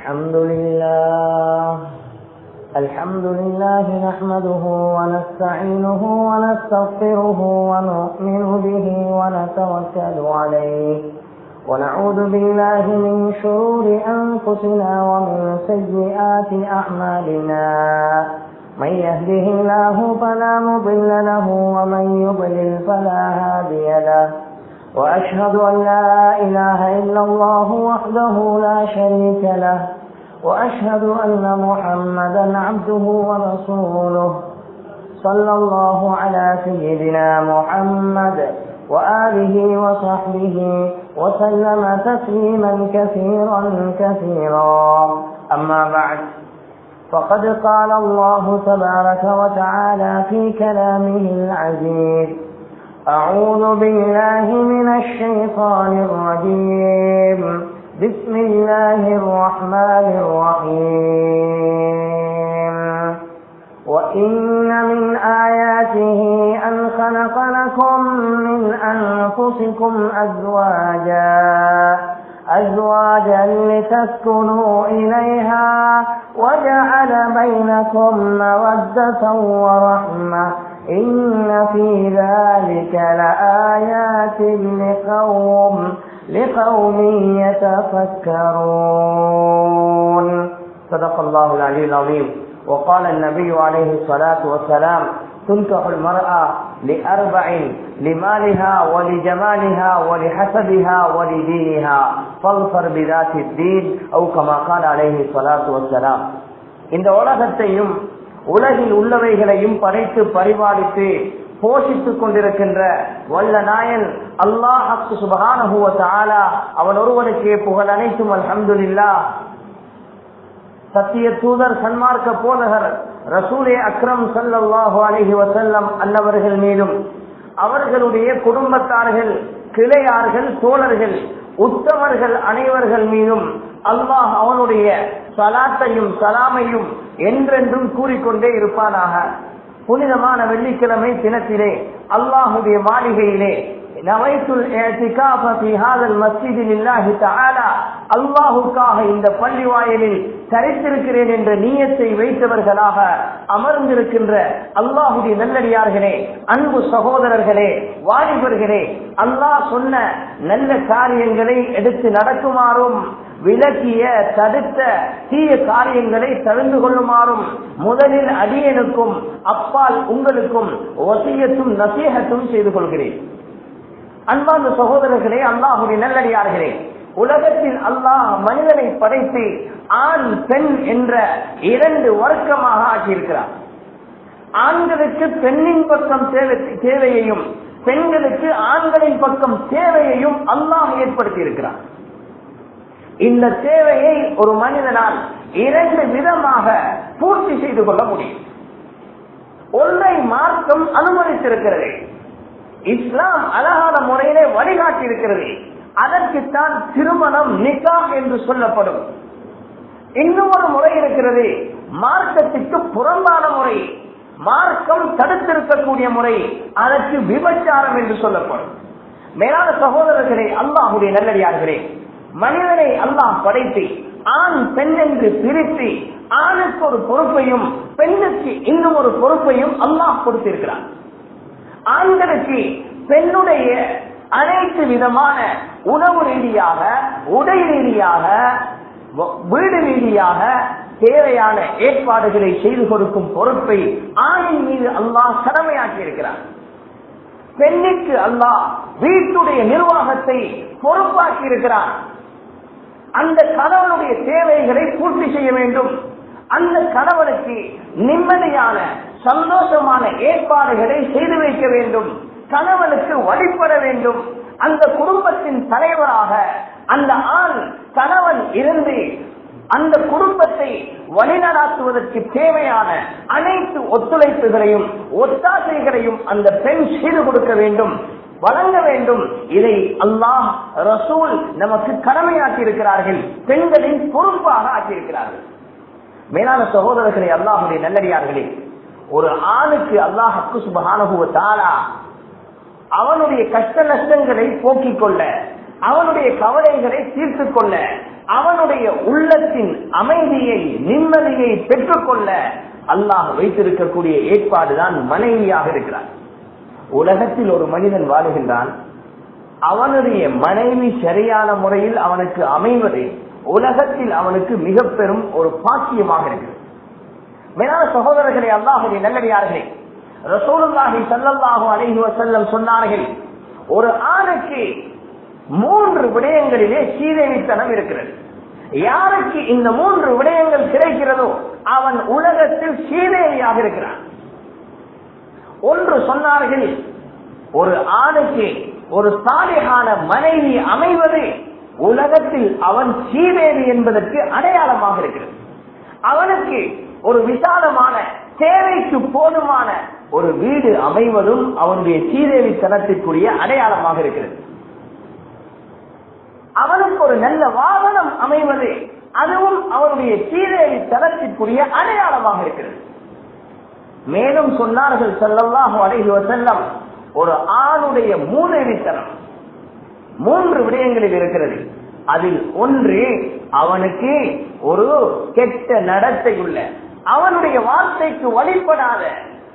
الحمد لله الحمد لله نحمده ونستعينه ونستغفره ونؤمن به ونتوكل عليه ونعوذ بالله من شرور أنفسنا ومن سيئات أعمالنا من يهده الله فلا مضل له ومن يضلل فلا هادي له وأشهد أن لا إله إلا الله وحده لا شريك له وأشهد أن محمدا عبده ورسوله صلى الله على سيدنا محمد وآله وصحبه وسلم تسليما كثيرا كثيرا أما بعد فقد قال الله تبارك وتعالى في كلامه العزيز أعوذ بالله من الشيطان الرجيم بسم الله الرحمن الرحيم وإن من آياته أن خلق لكم من أنفسكم أزواجا أزواجا لتسكنوا إليها وجعل بينكم مودة ورحمة إن في ذلك لآيات لقوم لقوم يتفكرون صدق الله العلي العظيم وقال النبي عليه الصلاة والسلام تنكح المرأة لأربع لمالها ولجمالها ولحسبها ولدينها فاظفر بذات الدين أو كما قال عليه الصلاة والسلام இந்த உலகத்தையும் உலகில் உள்ளவைகளையும் படைத்து பரிபாலித்து போஷித்துக் கொண்டிருக்கின்ற வல்ல நாயன் அல்லாஹு சுபகானஹுவ தாலா அவன் ஒருவனுக்கே புகழ் அனைத்தும் அல்ஹம்துலில்லா சத்திய தூதர் சன்மார்க்க போதகர் ரசூலே அக்ரம் சல்லாஹு அலஹி வசல்லம் அல்லவர்கள் மீதும் அவர்களுடைய குடும்பத்தார்கள் கிளையார்கள் தோழர்கள் உத்தமர்கள் அனைவர்கள் மீதும் அல்லாஹ் அவனுடைய சலாத்தையும் சலாமையும் என்றென்றும் கூறிக்கொண்டே இருப்பானாக புனிதமான வெள்ளிக்கிழமை தினத்திலே அல்லாஹுடைய மாளிகையிலே அல்லாஹுக்காக இந்த பள்ளி வாயிலில் தரித்திருக்கிறேன் என்ற நீயத்தை வைத்தவர்களாக அமர்ந்திருக்கின்ற அல்லாஹுடைய நல்லடியார்களே அன்பு சகோதரர்களே வாலிபர்களே அல்லாஹ் சொன்ன நல்ல காரியங்களை எடுத்து நடக்குமாறும் விலக்கிய தடுத்த தீய காரியங்களை தவிர்த்து கொள்ளுமாறும் முதலில் அடியனுக்கும் அப்பால் உங்களுக்கும் ஒசியத்தும் நசீகத்தும் செய்து கொள்கிறேன் அன்பார்ந்த சகோதரர்களே அல்லாஹுடைய நல்லடியார்களே உலகத்தில் அல்லாஹ் மனிதனை படைத்து ஆண் பெண் என்ற இரண்டு வர்க்கமாக ஆக்கியிருக்கிறார் ஆண்களுக்கு பெண்ணின் பக்கம் தேவையையும் பெண்களுக்கு ஆண்களின் பக்கம் தேவையையும் அல்லாஹ் ஏற்படுத்தி இருக்கிறார் இந்த தேவையை ஒரு மனிதனால் இரண்டு விதமாக பூர்த்தி செய்து கொள்ள முடியும் ஒன்றை மார்க்கம் அனுமதித்திருக்கிறது இஸ்லாம் அழகான முறையிலே வழிகாட்டி இருக்கிறது அதற்குத்தான் திருமணம் நிகா என்று சொல்லப்படும் இன்னும் ஒரு முறை இருக்கிறது மார்க்கத்துக்கு புறம்பான முறை மார்க்கம் தடுத்திருக்கக்கூடிய முறை அதற்கு விபச்சாரம் என்று சொல்லப்படும் மேலான சகோதரர்களே அல்லாஹுடைய நல்லடியார்களே மனிதனை அல்லாஹ் படைத்து ஆண் பெண் என்று பிரித்து ஆணுக்கு ஒரு பொறுப்பையும் பெண்ணுக்கு இன்னும் ஒரு பொறுப்பையும் அல்லாஹ் கொடுத்திருக்கிறார் ஆண்களுக்கு பெண்ணுடைய அனைத்து விதமான உணவு ரீதியாக உடை ரீதியாக வீடு ரீதியாக தேவையான ஏற்பாடுகளை செய்து கொடுக்கும் பொறுப்பை ஆணின் மீது அல்லாஹ் கடமையாக்கி இருக்கிறார் பெண்ணுக்கு அல்லாஹ் வீட்டுடைய நிர்வாகத்தை பொறுப்பாக்கி இருக்கிறார் அந்த கணவனுடைய தேவைகளை பூர்த்தி செய்ய வேண்டும் அந்த கணவனுக்கு நிம்மதியான சந்தோஷமான ஏற்பாடுகளை செய்து வைக்க வேண்டும் கணவனுக்கு வழிபட வேண்டும் அந்த குடும்பத்தின் தலைவராக அந்த ஆண் கணவன் இருந்து அந்த குடும்பத்தை வழிநடாத்துவதற்கு தேவையான அனைத்து ஒத்துழைப்புகளையும் ஒத்தாசைகளையும் அந்த பெண் செய்து கொடுக்க வேண்டும் வழங்க வேண்டும் இதை அல்லாஹ் ரசூல் நமக்கு கடமையாக்கி இருக்கிறார்கள் பெண்களின் பொறுப்பாக ஆக்கியிருக்கிறார்கள் மேலான சகோதரர்களே அல்லாஹுடைய நல்லடியார்களே ஒரு ஆணுக்கு அல்லாஹ் அக்கு சுபகானுகுவ தாலா அவனுடைய கஷ்ட நஷ்டங்களை போக்கிக் கொள்ள அவனுடைய கவலைகளை தீர்த்து கொள்ள அவனுடைய உள்ளத்தின் அமைதியை நிம்மதியை பெற்றுக்கொள்ள அல்லாஹ் வைத்திருக்கக்கூடிய ஏற்பாடுதான் மனைவியாக இருக்கிறார் உலகத்தில் ஒரு மனிதன் வாழுகின்றான் அவனுடைய மனைவி சரியான முறையில் அவனுக்கு அமைவது உலகத்தில் அவனுக்கு மிக பெரும் ஒரு பாக்கியமாக இருக்கிறது மேலான சகோதரர்களே அல்லாஹுடைய நல்லடியார்களே ரசூலுல்லாஹி ஸல்லல்லாஹு அலைஹி வஸல்லம் சொன்னார்கள் ஒரு ஆணுக்கு மூன்று விடயங்களிலே சீதேவித்தனம் இருக்கிறது யாருக்கு இந்த மூன்று விடயங்கள் கிடைக்கிறதோ அவன் உலகத்தில் சீதேவியாக இருக்கிறான் ஒன்று சொன்னார்கள் ஒரு ஆணுக்கு ஒரு சாலைகான மனைவி அமைவது உலகத்தில் அவன் சீதேவி என்பதற்கு அடையாளமாக இருக்கிறது அவனுக்கு ஒரு விசாலமான தேவைக்கு போதுமான ஒரு வீடு அமைவதும் அவனுடைய சீதேவி தனத்திற்குரிய அடையாளமாக இருக்கிறது அவனுக்கு ஒரு நல்ல வாகனம் அமைவது அதுவும் அவனுடைய சீதேவி தனத்திற்குரிய அடையாளமாக இருக்கிறது மேலும் சொன்னார்கள் செல்லல்லாஹு அலைஹி வஸல்லம் ஒரு ஆணுடைய மூதேவித்தனம் மூன்று விடயங்களில் இருக்கிறது அதில் ஒன்று அவனுக்கு ஒரு கெட்ட நடத்தை உள்ள அவனுடைய வார்த்தைக்கு வழிபடாத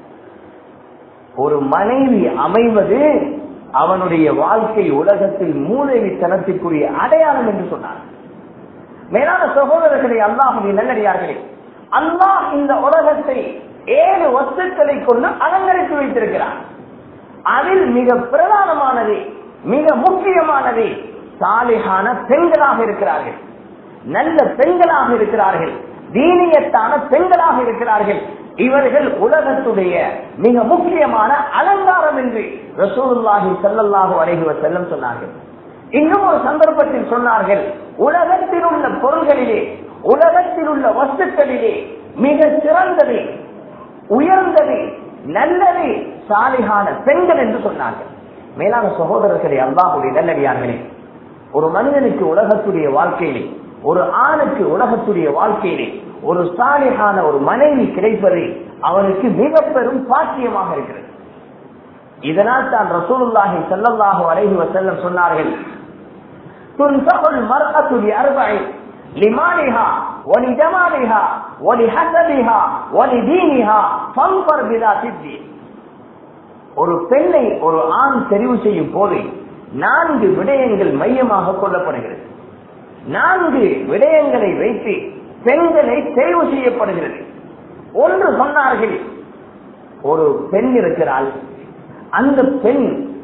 ஒரு மனைவி அமைவது அவனுடைய வாழ்க்கை உலகத்தில் மூதேவித்தனத்திற்குரிய அடையாளம் என்று சொன்னார் மேலான சகோதரர்களே அல்லாஹுடைய நல்லடியார்களே அல்லாஹ் இந்த உலகத்தை ஏழு வஸ்துக்களை கொண்டு அலங்கரித்து வைத்திருக்கிறார் அதில் மிக பிரதானமானது மிக முக்கியமானது சாலிகான பெண்களாக இருக்கிறார்கள் நல்ல பெண்களாக இருக்கிறார்கள் தீனியத்தான பெண்களாக இருக்கிறார்கள் இவர்கள் உலகத்துடைய மிக முக்கியமான அலங்காரம் என்று ரசூலுல்லாஹி ஸல்லல்லாஹு அலைஹி வஸல்லம் சொன்னார்கள் இன்னும் ஒரு சந்தர்ப்பத்தில் சொன்னார்கள் உலகத்தில் உள்ள பொருள்களிலே உலகத்தில் உள்ள வஸ்துக்களிலே மிக சிறந்தது உயர்ந்தது நல்லது சாலிகான பெண்கள் என்று சொன்னார்கள் மேலான சகோதரர்களே அல்லாஹுடைய நல்லடியார்களே ஒரு மனிதனுக்கு உலகத்துடைய வாழ்க்கையிலே ஒரு ஆணுக்கு உலகத்துடைய வாழ்க்கையிலே ஒரு சாலிகான ஒரு மனைவி கிடைப்பது அவனுக்கு மிக பெரும் பாக்கியமாக இருக்கிறது இதனால் தான் ரசூலுல்லாஹி ஸல்லல்லாஹு அலைஹி வஸல்லம் சொன்னார்கள் துன்சகுல் மர்அத்து லிஅர்பஇ لمالها ولجمالها ولحسبها ولدينها فانفر بذات الدين ஒரு பெண்ணை ஒரு ஆண் தெரிவு செய்யும் போது நான்கு விடயங்கள் மையமாக கொள்ளப்படுகிறது நான்கு விடயங்களை வைத்து பெண்களை தெரிவு செய்யப்படுகிறது ஒன்று சொன்னார்கள் ஒரு பெண் இருக்கிறாள் அந்த பெண்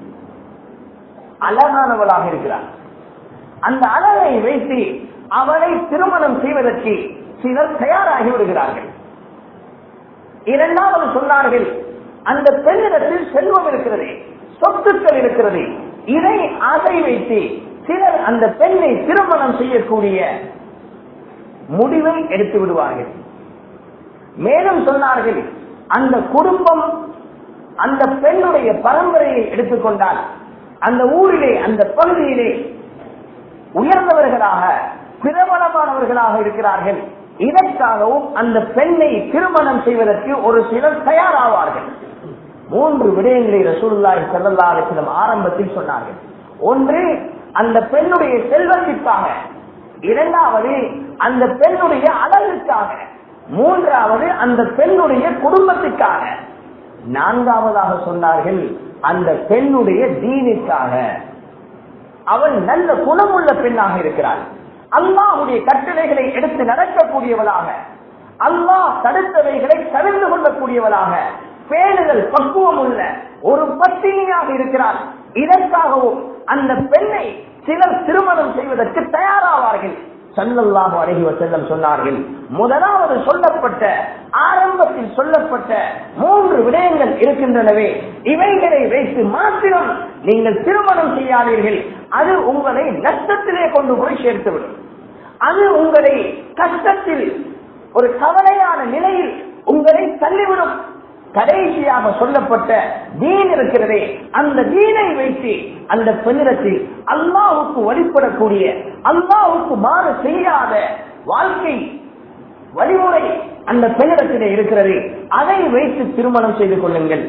அழகானவளாக இருக்கிறார் அந்த அழகை வைத்து அவளை திருமணம் செய்வதற்கு சிலர் தயாராகி விடுகிறார்கள் இரண்டாவது சொன்னார்கள் அந்த பெண்ணிடத்தில் செல்வம் இருக்கிறது சொத்துக்கள் இருக்கிறது இதை ஆசை வைத்து சிலர் அந்த பெண்ணை திருமணம் செய்யக்கூடிய முடிவை எடுத்து விடுவார்கள் மேலும் சொன்னார்கள் அந்த குடும்பம் அந்த பெண்ணுடைய பரம்பரையை எடுத்துக்கொண்டால் அந்த ஊரிலே அந்த பகுதியிலே உயர்ந்தவர்களாக பிரபலமானவர்களாக இருக்கிறார்கள் இதற்காகவும் அந்த பெண்ணை திருமணம் செய்வதற்கு ஒரு சிலர் தயாராவார்கள் மூன்று விடயங்களை ரசூலுல்லாஹி ஸல்லல்லாஹு அலைஹி வஸல்லம் ஆரம்பத்தில் சொன்னார்கள் ஒன்று அந்த பெண்ணுடைய செல்வத்திற்காக இரண்டாவது அந்த பெண்ணுடைய அழகுக்காக மூன்றாவது அந்த பெண்ணுடைய குடும்பத்துக்காக நான்காவதாக சொன்னார்கள் அந்த பெண்ணுடைய தீனுக்காக அவள் நல்ல குணமுள்ள பெண்ணாக இருக்கிறாள் அல்லாஹுடைய கட்டளைகளை எடுத்து நடக்கக்கூடியவளாக அல்லாஹ் தடுத்தவைகளை தவிர்த்து கொள்ளக்கூடியவளாக பேணுதல் பக்குவம் உள்ள ஒரு பத்தினியாக இருக்கிறாள் இதற்காகவும் அந்த பெண்ணை சிலர் திருமணம் செய்வதற்கு தயாராவார்கள் சல்லல்லாஹு அழகி செல்லம் சொன்னார்கள் முதலாவது சொல்லப்பட்ட ஆரம்பத்தில் சொல்லப்பட்ட மூன்று விடயங்கள் இருக்கின்றனவே இவைகளை வைத்து மாத்திரம் நீங்கள் திருமணம் செய்யாதீர்கள் அது உங்களை நஷ்டத்திலே கொண்டு போய் சேர்த்துவிடும் அது உங்களை கஷ்டத்தில் ஒரு கவலையான நிலையில் உங்களை தள்ளிவிடும் கடைசியாக சொல்லப்பட்ட தீன் இருக்கிறதே அந்த தீனை வைத்து அந்த பெண்ணிடத்தில் அல்லாவுக்கு வழிபடக்கூடிய அல்லாவுக்கு மாறு செய்யாத வாழ்க்கை வழிமுறை அந்த பெண்ணிடத்திலே இருக்கிறது அதை வைத்து திருமணம் செய்து கொள்ளுங்கள்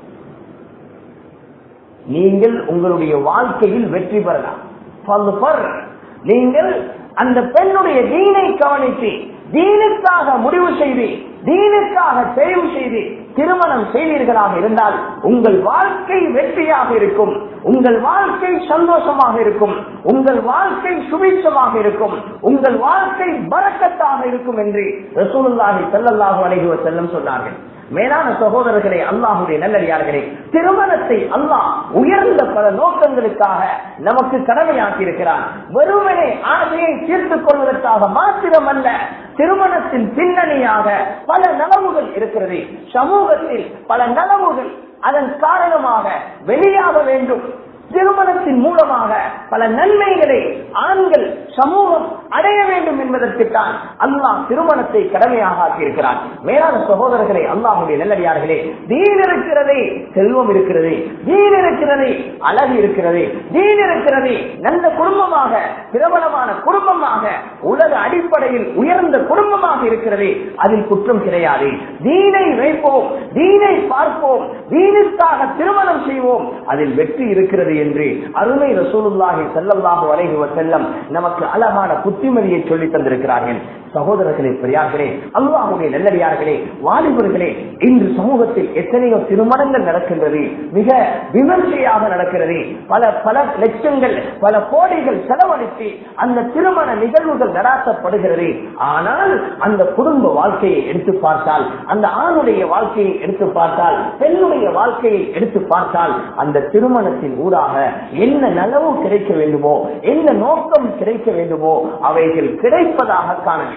நீங்கள் உங்களுடைய வாழ்க்கையில் வெற்றி பெறலாம் நீங்கள் அந்த பெண்ணுடைய தீனை கவனித்து தீனுக்காக முடிவு செய்து தீனுக்காக தெரிவு செய்து திருமணம் செய்வீர்களாக இருந்தால் உங்கள் வாழ்க்கை வெற்றியாக இருக்கும் உங்கள் வாழ்க்கை சந்தோஷமாக இருக்கும் உங்கள் வாழ்க்கை சுபிட்சமாக இருக்கும் உங்கள் வாழ்க்கை பறக்கத்தாக இருக்கும் என்று ரசூலுல்லாஹி ஸல்லல்லாஹு அலைஹி வஸல்லம் சொன்னார்கள் மேலான சகோதரர்களே அல்லாஹுடைய நல்லடியார்களே திருமணத்தை அல்லாஹ் உயர்ந்த பல நோக்கங்களுக்காக நமக்கு கடமையாக்கி இருக்கிறான் வெறுமனே ஆசையை தீர்த்துக் கொள்வதற்காக மாத்திரமல்ல திருமணத்தின் பின்னணியாக பல நலவுகள் இருக்கிறது சமூகத்தில் பல நலவுகள் அதன் காரணமாக வெளியாக வேண்டும் திருமணத்தின் மூலமாக பல நன்மைகளை ஆண்கள் சமூகம் அடைய வேண்டும் என்பதற்குத்தான் அல்லாஹ் திருமணத்தை கடமையாக ஆக்கியிருக்கிறார் மேலான சகோதரர்களே அல்லாஹுடைய நல்லடியார்களே தீன் இருக்கிறதே செல்வம் இருக்கிறது தீன் இருக்கிறது அழகு இருக்கிறது தீன் இருக்கிறது நல்ல குடும்பமாக பிரபலமான குடும்பமாக உலக அடிப்படையில் உயர்ந்த குடும்பமாக இருக்கிறது அதில் குற்றம் கிடையாது தீனை வைப்போம் தீனை பார்ப்போம் தீனுக்காக திருமணம் செய்வோம் அதில் வெற்றி இருக்கிறது என்று அருமை ரசூலுல்லாஹி ஸல்லல்லாஹு அலைஹி வஸல்லம் நமக்கு அழகான புத்திமதியை சொல்லி தந்திருக்கிறார்கள் சகோதரர்களே பெரியார்களே அல்லாஹுடைய நல்லடியார்களே வாலிபர்களே இன்று சமூகத்தில் எத்தனையோ திருமணங்கள் நடக்கின்றது மிக விமர்சையாக நடக்கிறது பல பல லட்சங்கள் பல கோடிகள் செலவழித்து அந்த திருமண நிகழ்வுகள் நடாத்தப்படுகிறது ஆனால் அந்த குடும்ப வாழ்க்கையை எடுத்து பார்த்தால் அந்த ஆணுடைய வாழ்க்கையை எடுத்து பார்த்தால் பெண்ணுடைய வாழ்க்கையை எடுத்து பார்த்தால் அந்த திருமணத்தின் ஊடாக என்ன நலவு கிடைக்க வேண்டுமோ என்ன நோக்கம் கிடைக்க வேண்டுமோ அவைகள் கிடைப்பதாக காணவில்லை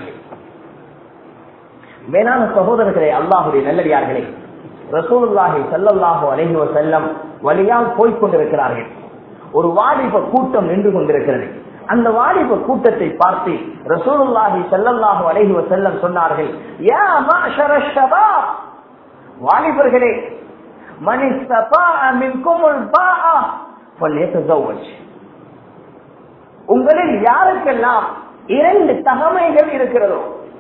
வேளாண் சகோதரர்களே அல்லாஹுடைய நல்லடியார்களே ரசூலுல்லாஹி ஸல்லல்லாஹு அலைஹி வஸல்லம் வழியால் போய்க் கொண்டிருக்கிறார்கள் ஒரு வாலிப கூட்டம் நின்று கொண்டிருக்கிறது அந்த வாலிப கூட்டத்தை பார்த்து ரசூலுல்லாஹி ஸல்லல்லாஹு அலைஹி வஸல்லம் சொன்னார்கள் யா மாஷர ஷபாப் வாலிபர்களே மன் இஸ்தபாஅ மின்குமுல் பாஅ ஃபல்யதஸவ்வஜ் உங்களில் யாருக்கெல்லாம் இரண்டு தகமைகள் இருக்கிறதோ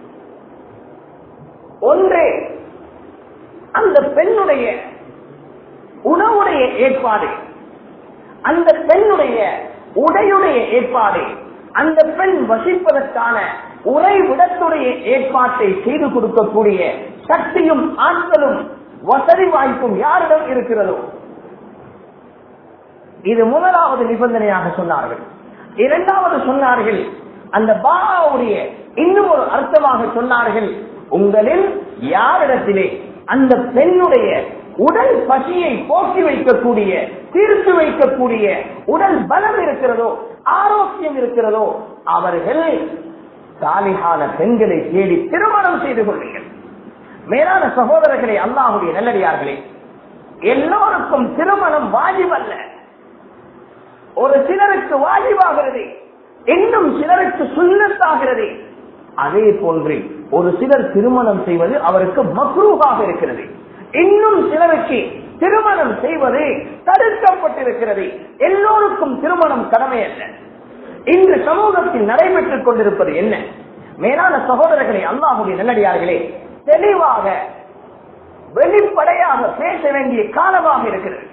ஒன்று அந்த பெண்ணுடைய உணவுடைய ஏற்பாடு அந்த பெண்ணுடைய உடையுடைய ஏற்பாடு அந்த பெண் வசிப்பதற்கான உறைவிடத்துடைய ஏற்பாட்டை செய்து கொடுக்கக்கூடிய சக்தியும் ஆட்களும் வசதி வாய்ப்பும் யாரிடம் இருக்கிறதோ இது முதலாவது நிபந்தனையாக சொன்னார்கள் இரண்டாவது சொன்னார்கள் அந்த பாபாவுடைய இன்னும் ஒரு அர்த்தமாக சொன்னார்கள் உங்களில் யாரிடத்திலே அந்த பெண்ணுடைய உடல் பசியை போக்கி வைக்கக்கூடிய தீர்த்து வைக்கக்கூடிய உடல் பலம் இருக்கிறதோ ஆரோக்கியம் இருக்கிறதோ அவர்கள் சாலிகான பெண்களை தேடி திருமணம் செய்து கொள்ளுங்கள் மேலான சகோதரர்களே அல்லாஹுடைய நல்லடியார்களே எல்லோருக்கும் திருமணம் வாஜிபல்ல ஒரு சிலருக்கு வாஜிபாகிறது இன்னும் சிலருக்கு சுண்ணத்தாகிறது அதே போன்று ஒரு சிலர் திருமணம் செய்வது அவருக்கு மக்ரூவாக இருக்கிறது இன்னும் சிலருக்கு திருமணம் செய்வது தடுக்கப்பட்டிருக்கிறது எல்லோருக்கும் திருமணம் கடமை அல்ல இன்று சமூகத்தில் நடைபெற்றுக் கொண்டிருப்பது என்ன மேலான சகோதரர்களே அல்லாஹுடைய நல்லடியார்களே தெளிவாக வெளிப்படையாக பேச வேண்டிய காலமாக இருக்கிறது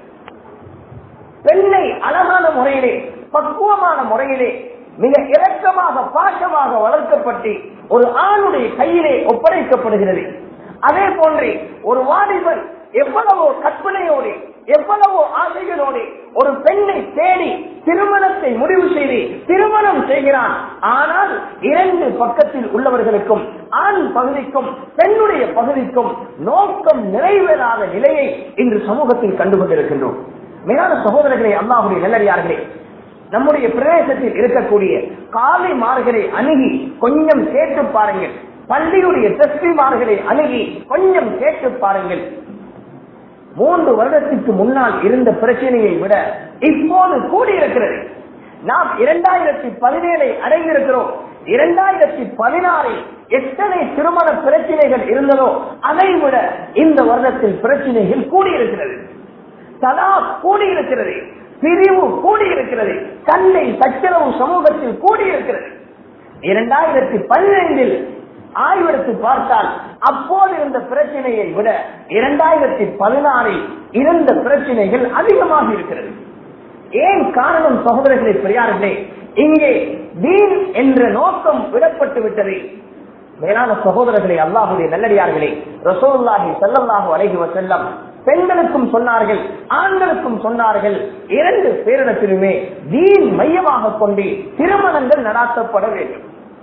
பெண்ணை அழகான முறையிலே பக்குவமான முறையிலே மிக இரக்கமாக பாசமாக வளர்க்கப்பட்டு ஒரு ஆணுடைய கையிலே ஒப்படைக்கப்படுகிறது அதே போன்று ஒரு வாலிபன் எவ்வளவோ கற்பனையோடு எவ்வளவோ ஆசைகளோடு ஒரு பெண்ணை தேடி திருமணத்தை முடிவு செய்து திருமணம் செய்கிறான் ஆனால் இரண்டு பக்கத்தில் உள்ளவர்களுக்கும் ஆண் பகுதிக்கும் பெண்ணுடைய பகுதிக்கும் நோக்கம் நிறைவேறாத நிலையை இன்று சமூகத்தில் கண்டுகொண்டிருக்கின்றோம் மேலான சகோதரர்களே அல்லாஹுடைய நல்லடியார்களே நம்முடைய பிரதேசத்தில் இருக்கக்கூடிய காலை மார்களை அணுகி கொஞ்சம் கேட்டு பாருங்கள் பள்ளியுடைய தஸ்மிமார்களை அணுகி கொஞ்சம் கேட்டு பாருங்கள் மூன்று வருடத்திற்கு முன்னால் இருந்த பிரச்சனையை விட இப்போது கூடியிருக்கிறது நாம் இரண்டாயிரத்தி பதினேழை அடைந்திருக்கிறோம் இரண்டாயிரத்தி பதினாறில் எத்தனை திருமண பிரச்சனைகள் இருந்ததோ அதை விட இந்த வருடத்தில் பிரச்சனைகள் கூடியிருக்கிறது தலா கூடியிருக்கிறது பிரிவு கூடியிருக்கிறது சண்டை சச்சரவு சமூகத்தில் கூடியிருக்கிறது இரண்டாயிரத்தி பதினைந்தில் ஆய்வெடுத்து பார்த்தால் அப்போது இருந்த பிரச்சனையை விட இரண்டாயிரத்தி பதினாறில் இருந்த பிரச்சனைகள் அதிகமாக இருக்கிறது ஏன் காரணம் சகோதரர்களை பெரியார்களே இங்கே தீன் என்ற நோக்கம் விடப்பட்டு விட்டது மேலான சகோதரர்களே அல்லாஹுடைய நல்லடியார்களே ரசோல்லாஹி செல்லல்லாஹு அலைஹி வசல்லம் பெண்களுக்கும் சொன்னார்கள் ஆண்களுக்கும் சொன்னார்கள் இரண்டு பேரிடத்திலுமே தீன் மையமாக கொண்டு திருமணங்கள் நடாத்தப்பட வேண்டும்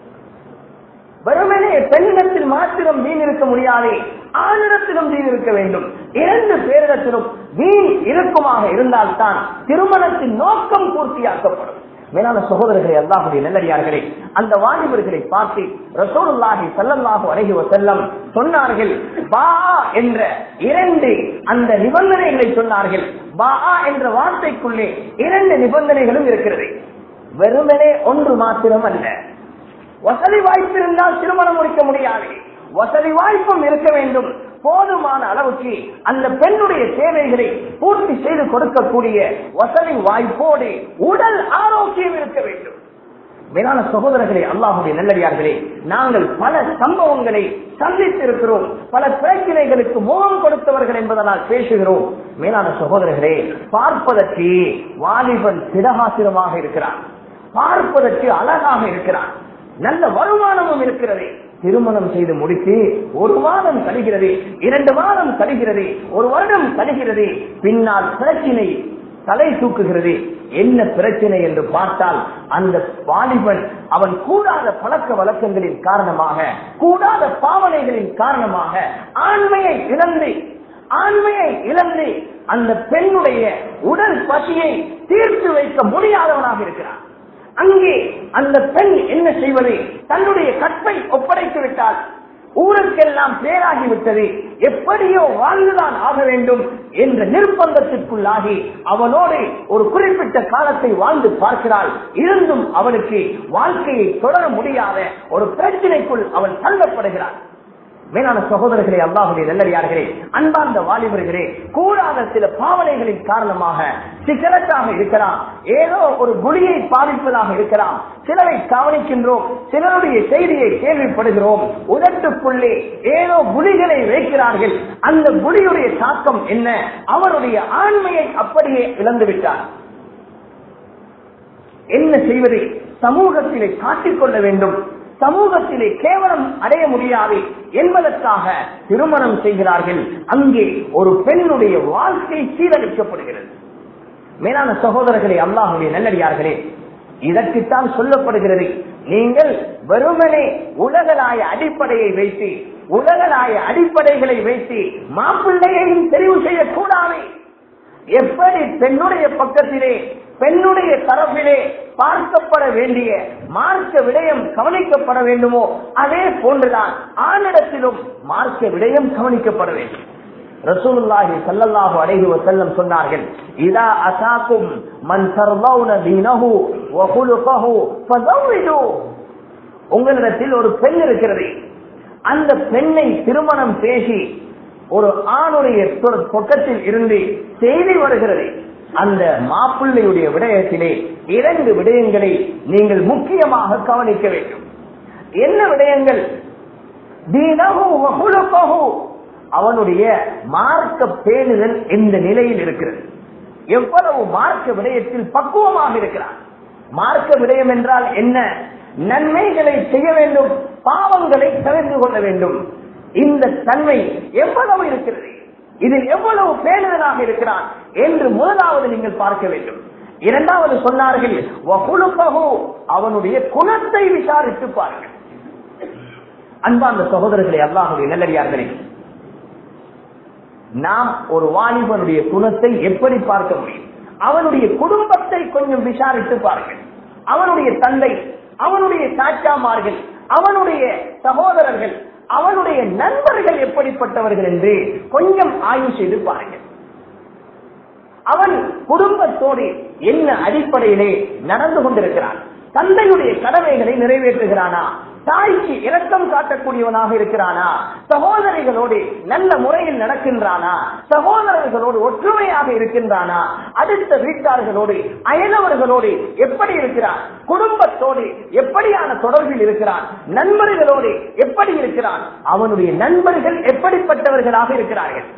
வெறுமனே பெண்ணிடத்தில் மாத்திரம் வீண் இருக்க முடியாது ஆணிடத்திலும் வீண் இருக்க வேண்டும் இரண்டு பேரிடத்திலும் வீண் இருக்குமாக இருந்தால்தான் திருமணத்தின் நோக்கம் பூர்த்தியாக்கப்படும் மேலான சகோதரர்களே அல்லாஹுடைய நல்லடியார்களே அந்த வாலிபர்களை பார்த்து ரசோலுல்லாஹி சல்லல்லாஹு அலைஹி வஸல்லம் சொன்னார்கள் பா என்ற இரண்டு அந்த நிபந்தனைகளை சொன்னார்கள் பா என்ற வார்த்தைக்குள்ளே இரண்டு நிபந்தனைகளும் இருக்கிறது வெறுமனே ஒன்று மாத்திரம் அல்ல வசதி வாய்ப்பு இருந்தால் திருமணம் முடிக்க முடியாது வசதி வாய்ப்பும் இருக்க வேண்டும் போதுமான அளவுக்கு அந்த பெண்ணுடைய தேவைகளை பூர்த்தி செய்து கொடுக்கக்கூடிய வசதி வாய்ப்போடு உடல் ஆரோக்கியம் இருக்க வேண்டும் மேலான சகோதரர்களே அல்லாஹுடைய நல்லடியார்களே நாங்கள் பல சம்பவங்களை சந்தித்திருக்கிறோம் பல பிரச்சனைகளுக்கு முகம் கொடுத்தவர்கள் என்பதனால் பேசுகிறோம் மேலான சகோதரர்களே பார்ப்பதற்கு வாலிபன் திடகாசிரமாக இருக்கிறான் பார்ப்பதற்கு அழகாக இருக்கிறான் நல்ல வருமானமும் இருக்கிறது திருமணம் செய்து முடித்து ஒரு மாதம் கழிகிறது இரண்டு மாதம் கழிகிறது ஒரு வருடம் கழிகிறது பின்னால் பிரச்சினை தலை தூக்குகிறது என்ன பிரச்சனை என்று பார்த்தால் அந்த வாலிபன் அவன் கூடாத பழக்க வழக்கங்களின் காரணமாக கூடாத பாவனைகளின் காரணமாக ஆண்மையை இழந்து ஆண்மையை இழந்து அந்த பெண்ணுடைய உடல் பசியை தீர்த்து வைக்க முடியாதவனாக இருக்கிறான் அங்கே அந்த பெண் என்ன செய்வது தன்னுடைய கற்பை ஒப்படைத்து விட்டால் ஊருக்கெல்லாம் பேராகிவிட்டது எப்படியோ வாழ்ந்துதான் ஆக வேண்டும் என்ற நிர்பந்தத்திற்குள்ளாகி அவனோடு ஒரு குறிப்பிட்ட காலத்தை வாழ்ந்து பார்க்கிறாள் இருந்தும் அவனுக்கு வாழ்க்கையை தொடர முடியாத ஒரு பிரச்சனைக்குள் அவன் தள்ளப்படுகிறான் மேலான சகோதரர்களே அல்லாஹுடைய நல்லடியார்களே அன்பார்ந்த வாலிபர்களே கூடாத சில பாவனைகளின் காரணமாக சிகரெட்டாக இருக்கலாம் ஏதோ ஒரு குழியை பாதிப்பதாக இருக்கலாம் சிலரை கவனிக்கின்றோம் சிலருடைய செய்தியை கேள்விப்படுகிறோம் உதட்டுக்குள்ளே ஏதோ குழிகளை வைக்கிறார்கள் அந்த குழியுடைய தாக்கம் என்ன அவருடைய ஆண்மையை அப்படியே இழந்து விட்டார் என்ன செய்வது சமூகத்திலே காட்டிக்கொள்ள வேண்டும் சமூகத்திலே கேவலம் அடைய முடியாது என்பதற்காக திருமணம் செய்கிறார்கள் அங்கே ஒரு பெண்ணுடைய வாழ்க்கை சீரழிக்கப்படுகிறது மேலான சகோதரர்களே அல்லாஹுடைய நல்லடியார்களே இதற்குத்தான் சொல்லப்படுகிறது நீங்கள் வெறுமனே உலகளாய அடிப்படையை வைத்து உலகளாய அடிப்படைகளை வைத்து மாப்பிள்ளையையும் தெரிவு செய்யக்கூடாது எப்படி பெண்ணுடைய பக்கத்திலே பெண்ணுடைய தரப்பிலே பார்க்கப்பட வேண்டிய மார்க்க விடயம் கவனிக்கப்பட வேண்டுமோ அதே போன்றுதான் ஆணிடத்திலும் மார்க்க விடயம் கவனிக்கப்பட வேண்டும் ரசூலுல்லாஹி ஸல்லல்லாஹு அலைஹி வஸல்லம் சொன்னார்கள் இதா அசாக்கும் மன் தர்லௌன தீனஹு வ குலுகஹு ஃபதவ்விஜு உங்களிடத்தில் ஒரு பெண் இருக்கிறது அந்த பெண்ணை திருமணம் பேசி ஒரு ஆணுடைய பக்கத்தில் இருந்து செய்தி வருகிறது அந்த மாப்பிள்ளையுடைய விடயத்திலே இரண்டு விடயங்களை நீங்கள் முக்கியமாக கவனிக்க வேண்டும் என்ன விடயங்கள் தீனஹு வ குலுகஹு அவனுடைய மார்க்க பேணுதல் எந்த நிலையில் இருக்கிறது எவ்வளவு மார்க்க விடயத்தில் பக்குவமாக இருக்கிறான் மார்க்க விடயம் என்றால் என்ன நன்மைகளை செய்ய வேண்டும் பாவங்களை தவிர்த்து கொள்ள வேண்டும் இந்த தன்மை எவ்வளவு இருக்கிறது இதில் எவ்வளவு பேணுதலாக இருக்கிறான் என்று முதலாவது நீங்கள் பார்க்க வேண்டும் இரண்டாவது சொன்னார்கள் வகுலுகஹு, அவனுடைய குணத்தை விசாரித்து பாருங்கள் அன்பார்ந்த சகோதரர்களே அல்லாஹுடைய நல்லடியார்களே நாம் ஒரு வாலிபனுடைய குணத்தை எப்படி பார்க்க முடியும் அவனுடைய குடும்பத்தை கொஞ்சம் விசாரித்து பாருங்கள் அவனுடைய தந்தை அவனுடைய சாச்சாமார்கள் அவனுடைய சகோதரர்கள் அவனுடைய நண்பர்கள் எப்படிப்பட்டவர்கள் என்று கொஞ்சம் ஆய்வு செய்து பாருங்கள் அவன் குடும்பத்தோடு என்ன அடிப்படையிலே நடந்து கொண்டிருக்கிறான் தந்தையுடைய கடமைகளை நிறைவேற்றுகிறானா தாய்க்கு இரக்கம் காட்டக்கூடியவனாக இருக்கிறானா சகோதரிகளோடு நல்ல முறையில் நடக்கின்றானா சகோதரர்களோடு ஒற்றுமையாக இருக்கின்றானா அடுத்த வீட்டார்களோடு அயலவர்களோடு எப்படி இருக்கிறான் குடும்பத்தோடு எப்படியான தொடர்பில் இருக்கிறான் நண்பர்களோடு எப்படி இருக்கிறான் அவனுடைய நண்பர்கள் எப்படிப்பட்டவர்களாக இருக்கிறார்கள்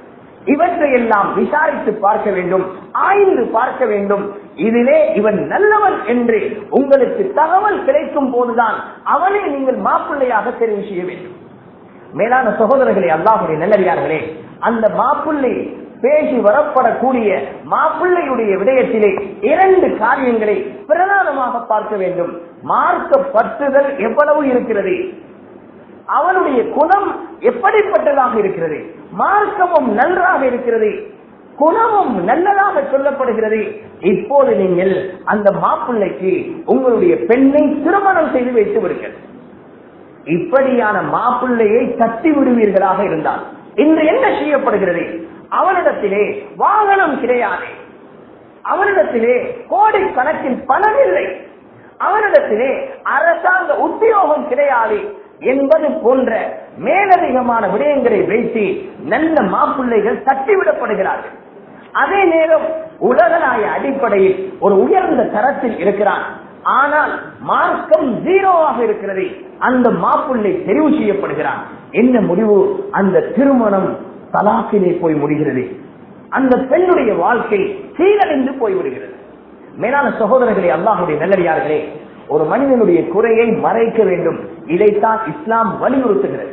இவற்றை எல்லாம் விசாரித்து பார்க்க வேண்டும் ஆய்ந்து பார்க்க வேண்டும் இதிலே இவன் நல்லவன் என்று உங்களுக்கு தகவல் கிடைக்கும் போதுதான் அவனை நீங்கள் மாப்பிள்ளையாக தெரிவு செய்ய வேண்டும் மேலான சகோதரர்களே அல்லாஹுடைய நல்லடியார்களே அந்த மாப்பிள்ளை பேசி வரப்படக்கூடிய மாப்பிள்ளையுடைய விடயத்திலே இரண்டு காரியங்களை பிரதானமாக பார்க்க வேண்டும் மார்க்க பற்றுதல் எவ்வளவு இருக்கிறது அவனுடைய குணம் எப்படிப்பட்டதாக இருக்கிறது மார்க்கமும் நன்றாக இருக்கிறது குணமும் நல்லதாக சொல்லப்படுகிறது இப்போது நீங்கள் அந்த மாப்பிள்ளைக்கு உங்களுடைய பெண்ணை திருமணம் செய்து வைத்து விடுங்கள் இப்படியான மாப்பிள்ளையை தட்டி விடுவீர்களாக இருந்தால் இன்று என்ன செய்யப்படுகிறது அவனிடத்திலே வாகனம் கிடையாது அவனிடத்திலே கோடிக்கணக்கில் பணம் இல்லை அவனிடத்திலே அரசாங்க உத்தியோகம் கிடையாது என்பது போன்ற மேலதிகமான விடயங்களை வைத்து நல்ல மாப்பிள்ளைகள் தட்டிவிடப்படுகிறார்கள் அதே நேரம் உலகநாய அடிப்படையில் ஒரு உயர்ந்த தரத்தில் இருக்கிறான் ஆனால் மார்க்கம் ஜீரோவாக இருக்கிறது அந்த மாப்பிள்ளை தெரிவு செய்யப்படுகிறான் என்ன முடிவு அந்த திருமணம் தலாக்கிலே போய் முடிகிறது அந்த பெண்ணுடைய வாழ்க்கை சீரழிந்து போய்விடுகிறது மேலான சகோதரர்களே அல்லாஹுடைய நல்லடியார்களே ஒரு மனிதனுடைய குறையை மறைக்க வேண்டும் இதைத்தான் இஸ்லாம் வலியுறுத்துகிறது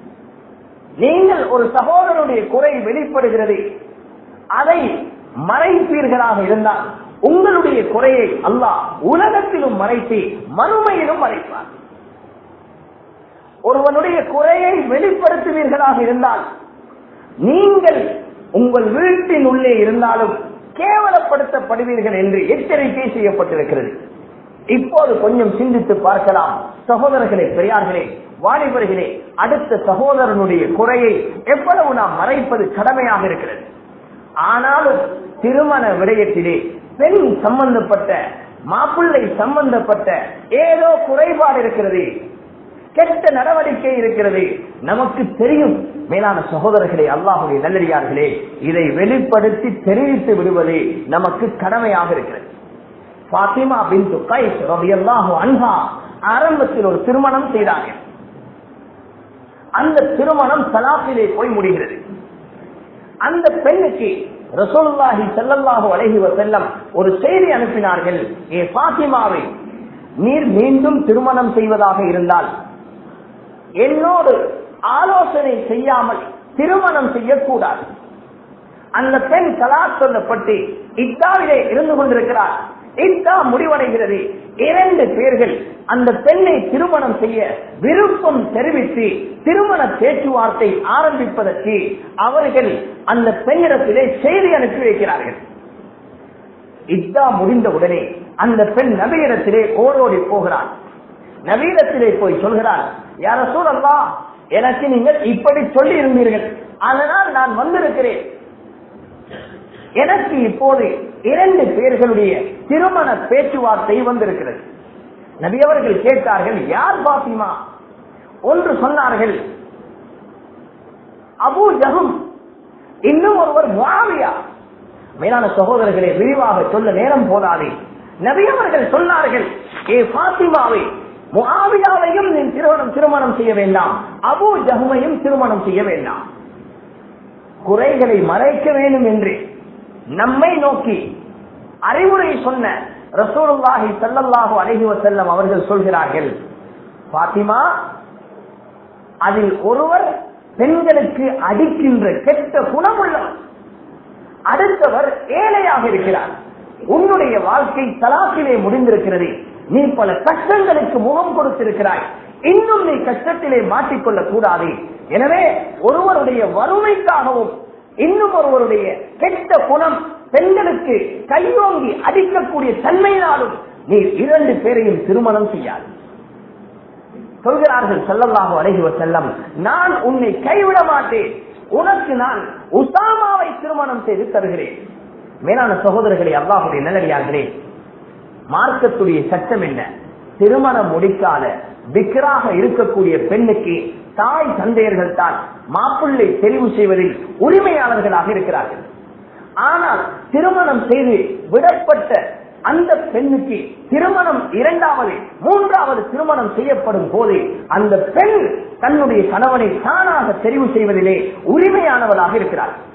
நீங்கள் ஒரு சகோதரனுடைய குறை வெளிப்படுகிறது அதை மறைப்பீர்களாக இருந்தால் உங்களுடைய குறையை அல்லாஹ் உலகத்திலும் மறைத்து மறுமையிலும் மறைப்பார் ஒருவனுடைய குறையை வெளிப்படுத்துவீர்களாக இருந்தால் நீங்கள் உங்கள் வீட்டின் உள்ளே இருந்தாலும் கேவலப்படுத்தப்படுவீர்கள் என்று எச்சரிக்கை செய்யப்பட்டிருக்கிறது இப்போது கொஞ்சம் சிந்தித்து பார்க்கலாம் சகோதரர்களே பெரியார்களே வாலிபர்களே அடுத்த சகோதரனுடைய குறையை எவ்வளவு நாம் மறைப்பது கடமையாக இருக்கிறது ஆனாலும் திருமண விடயத்திலே பெண் சம்பந்தப்பட்ட மாப்பிள்ளை சம்பந்தப்பட்ட ஏதோ குறைபாடு இருக்கிறது கெட்ட நடவடிக்கை இருக்கிறது நமக்கு தெரியும் மேலான சகோதரர்களே அல்லாஹுடைய நல்லடியார்களே இதை வெளிப்படுத்தி தெரிவித்து விடுவதே நமக்கு கடமையாக இருக்கிறது பாத்திமா பின் கைஸ் ரபியல்லாஹு அன்ஹா ஆரம்பத்தில் ஒரு திருமணம் செய்தார்கள் அந்த திருமணம் தலாப்பிலே போய் முடிகிறது அந்த பெண்ணுக்கு ரசோல்லாஹி செல்லல்லாஹு அழகி செல்லம் ஒரு செய்தி அனுப்பினார்கள் ஏ பாத்திமாவை நீர் மீண்டும் திருமணம் செய்வதாக இருந்தால் என்னோடு ஆலோசனை செய்யாமல் திருமணம் செய்யக்கூடாது அந்த பெண் தலா சொல்லப்பட்டு இத்தாவிலே இருந்து கொண்டிருக்கிறார் இத்தா முடிவடைகிறது இரண்டு பேர்கள் அந்த பெண்ணை திருமணம் செய்ய விருப்பம் தெரிவித்து திருமண பேச்சுவார்த்தை ஆரம்பிப்பதற்கு அவர்கள் அந்த பெண்ணிடத்திலே செய்தி அனுப்பி வைக்கிறார்கள் இத்தா முடிந்த உடனே அந்த பெண் நவீனத்திலே ஓடோடி போகிறார் நவீனத்திலே போய் சொல்கிறார் யார சூழல்லா எனக்கு நீங்கள் இப்படி சொல்லி இருந்தீர்கள் அதனால் நான் வந்திருக்கிறேன் எனக்கு இப்போது இரண்டு பேர்களுடைய திருமண பேச்சுவார்த்தை வந்திருக்கிறது நபி அவர்கள் கேட்டார்கள் யார் பாத்திமா ஒன்று சொன்னார்கள் அபு ஜஹும் இன்னும் ஒருவர் முஆவியா மேலான சகோதரர்களை விரிவாக சொல்ல நேரம் போதாதே நபி அவர்கள் சொன்னார்கள் ஏ பாத்திமாவை முஆவியாவையும் நீ திருமணம் திருமணம் செய்ய வேண்டாம் அபு ஜஹுமையும் திருமணம் செய்ய வேண்டாம் குறைகளை மறைக்க வேண்டும் என்று நம்மை நோக்கி அறிவுரை சொன்ன ரசூலுல்லாஹி ஸல்லல்லாஹு அலைஹி வஸல்லம் அவர்கள் சொல்கிறார்கள் பாத்திமா அதில் ஒருவர் பெண்களுக்கு அடிக்கின்ற கெட்ட குணமுள்ளவர் அடுத்தவர் ஏழையாக இருக்கிறார் உன்னுடைய வாழ்க்கை தலாக்கிலே முடிந்திருக்கிறது நீ பல கஷ்டங்களுக்கு முகம் கொடுத்திருக்கிறாய் இன்னும் நீ கஷ்டத்திலே மாட்டிக்கொள்ளக் கூடாது எனவே ஒருவருடைய வறுமைக்காகவும் இன்னும் ஒருவருடைய கெட்ட குணம் பெண்களுக்கு கையோங்கி அடிக்கக்கூடிய தன்மையினாலும் நீ இரண்டு பேரையும் திருமணம் செய்யாது சொல்கிறார்கள் செல்லல்லாக அழகிவ செல்லம் நான் உன்னை கைவிட மாட்டேன் உனக்கு நான் உசாமாவை திருமணம் செய்து தருகிறேன் மேலான சகோதரர்களே அல்லாஹுடைய நல்லடியார்களே மார்க்கத்துடைய சட்டம் என்ன திருமணம் முடிக்காத விக்கராக இருக்கக்கூடிய பெண்ணுக்கு தாய் தந்தையர்கள் தான் மாப்பிள்ளை தெரிவு செய்வதில் உரிமையாளர்களாக இருக்கிறார்கள் ஆனால் திருமணம் செய்து விடப்பட்ட அந்த பெண்ணுக்கு திருமணம் இரண்டாவது மூன்றாவது திருமணம் செய்யப்படும் போது அந்த பெண் தன்னுடைய கணவனை தானாக தெரிவு செய்வதிலே உரிமையானவளாக இருக்கிறார்